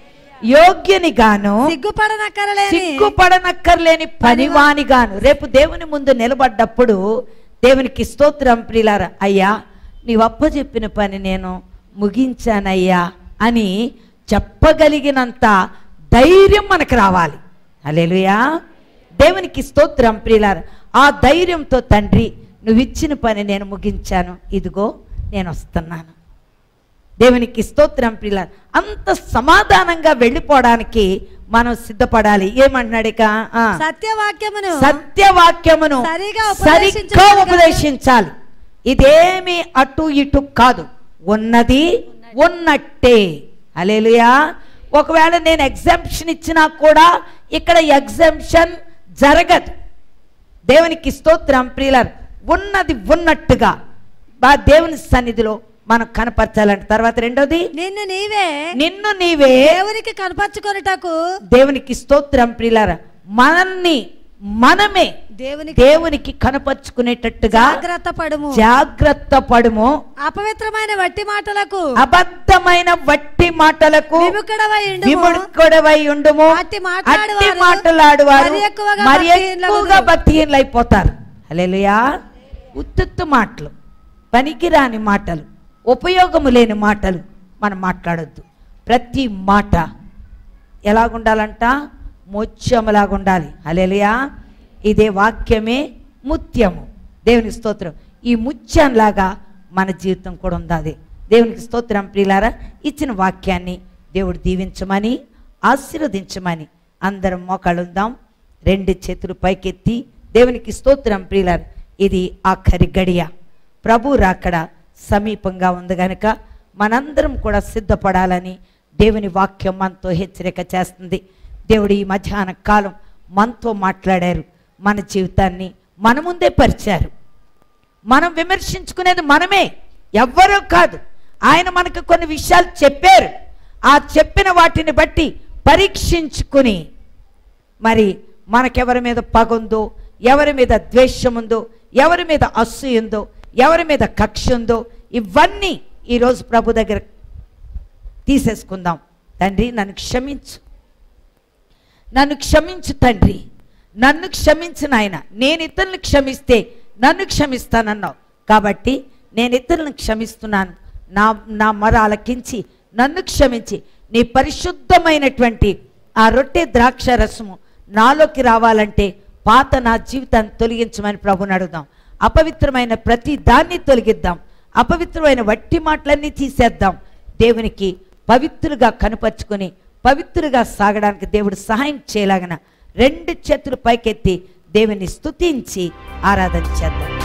A: యోగ్యునిగాను
B: సిగ్గుపడనక్కరలేని
A: సిగ్గుపడనక్కర్లేని పనివానిగాను రేపు దేవుని ముందు నిలబడ్డప్పుడు దేవునికి స్తోత్రం ప్రియులారా అయ్యా నీవు అప్పచెప్పిన పని నేను ముగించానయ్యా అని చెప్పగలిగినంత ధైర్యం మనకు రావాలి అలెలుయా దేవునికి స్తోత్రం ప్రియులారా ఆ ధైర్యంతో తండ్రి నువ్వు ఇచ్చిన పని నేను ముగించాను ఇదిగో నేను వస్తున్నాను దేవునికి స్తోత్రం ప్రియుల అంత సమాధానంగా వెళ్ళిపోవడానికి మనం సిద్ధపడాలి ఏమంటున్నాడు ఇక ఆ.
B: సత్యవాక్యమును
A: సత్యవాక్యమును
B: సరిగా
A: సరిగ్గా
B: ఉపదేశించుటకు
A: ఉపదేశించాలి ఇదేమి అటు ఇటు కాదు ఉన్నది ఉన్నట్టే అలేలుయా ఒకవేళ నేను ఎగ్జామ్షన్ ఇచ్చినా కూడా ఇక్కడ ఎగ్జామ్షన్ జరగదు దేవునికి స్తోత్రం ప్రియులర్ ఉన్నది ఉన్నట్టుగా బా దేవుని సన్నిధిలో మనం కనపరచాలంట తర్వాత రెండోది
B: నిన్ను నీవే
A: నిన్ను నీవే
B: దేవునికి కనపరుచుకొనుటకు
A: దేవునికి స్తోత్రం ప్రియులార మనల్ని మనమే
B: దేవునికి
A: దేవునికి కనపరుచుకునేటట్టుగా
B: జాగ్రత్త పడుము
A: జాగ్రత్త పడుము
B: అపవిత్రమైన వట్టి మాటలకు
A: అబద్ధమైన వట్టి మాటలకు
B: విముఖుడవై ఉండుము.
A: విముఖుడవై ఉండుము
B: అట్టి మాట్లాడువారు
A: అట్టి మాట్లాడువారు
B: మరి ఎక్కువగా
A: మరి
B: భక్తిహీనులగుదురు.
A: ఎక్కువగా భక్తిహీనులు అయిపోతారు హల్లెలూయా ఉత్తుత్తు మాటలు పనికిరాని మాటలు ఉపయోగము లేని మాటలు మనం మాట్లాడొద్దు ప్రతి మాట ఎలాగుండాలంట ముత్యములాగా ఉండాలి హల్లెలూయా ఇదే వాక్యమే ముత్యము దేవుని స్తోత్రం ఈ ముత్యంలాగా మన జీవితం కూడా ఉండాలి దేవునికి స్తోత్రం ప్రియులారా ఇచ్చిన వాక్యాన్ని దేవుడు దీవించమని ఆశీర్వదించమని అందరం మోకాళ్ళుందాం రెండు చేతులు పైకెత్తి దేవునికి స్తోత్రం ప్రియులార ఇది ఆఖరి గడియ ప్రభు రాకడ సమీపంగా ఉంది గనుక మనందరం కూడా సిద్ధపడాలని దేవుని వాక్యం మనతో హెచ్చరిక చేస్తుంది దేవుడు ఈ మధ్యాహ్న కాలం మనతో మాట్లాడారు మన జీవితాన్ని మన ముందే పరిచారు మనం విమర్శించుకునేది మనమే ఎవ్వరూ కాదు ఆయన మనకు కొన్ని విషయాలు చెప్పారు ఆ చెప్పిన వాటిని బట్టి పరీక్షించుకుని మరి మనకెవరి మీద పగుందో ఎవరి మీద ద్వేషం ఉందో ఎవరి మీద అస్సు ఉందో ఎవరి మీద కక్ష ఉందో ఇవన్నీ ఈరోజు ప్రభు దగ్గర తీసేసుకుందాం తండ్రి నన్ను క్షమించు నన్ను క్షమించు తండ్రి నన్ను క్షమించు నాయన నేను ఇతరులను క్షమిస్తే నన్ను క్షమిస్తానన్నావు కాబట్టి నేను ఇతరులను క్షమిస్తున్నాను నా నా మొర ఆలకించి నన్ను క్షమించి నీ పరిశుద్ధమైనటువంటి ఆ రొట్టె ద్రాక్ష రసము నాలోకి రావాలంటే పాత నా జీవితాన్ని తొలగించమని ప్రభుని అడుగుదాం అపవిత్రమైన ప్రతి దాన్ని తొలగిద్దాం అపవిత్రమైన వట్టి మాటలన్నీ తీసేద్దాం దేవునికి పవిత్రులుగా కనుపరుచుకొని పవిత్రులుగా సాగడానికి దేవుడు సహాయం చేయలాగన రెండు చేతులు పైకెత్తి దేవుని స్తుతించి ఆరాధన చేద్దాం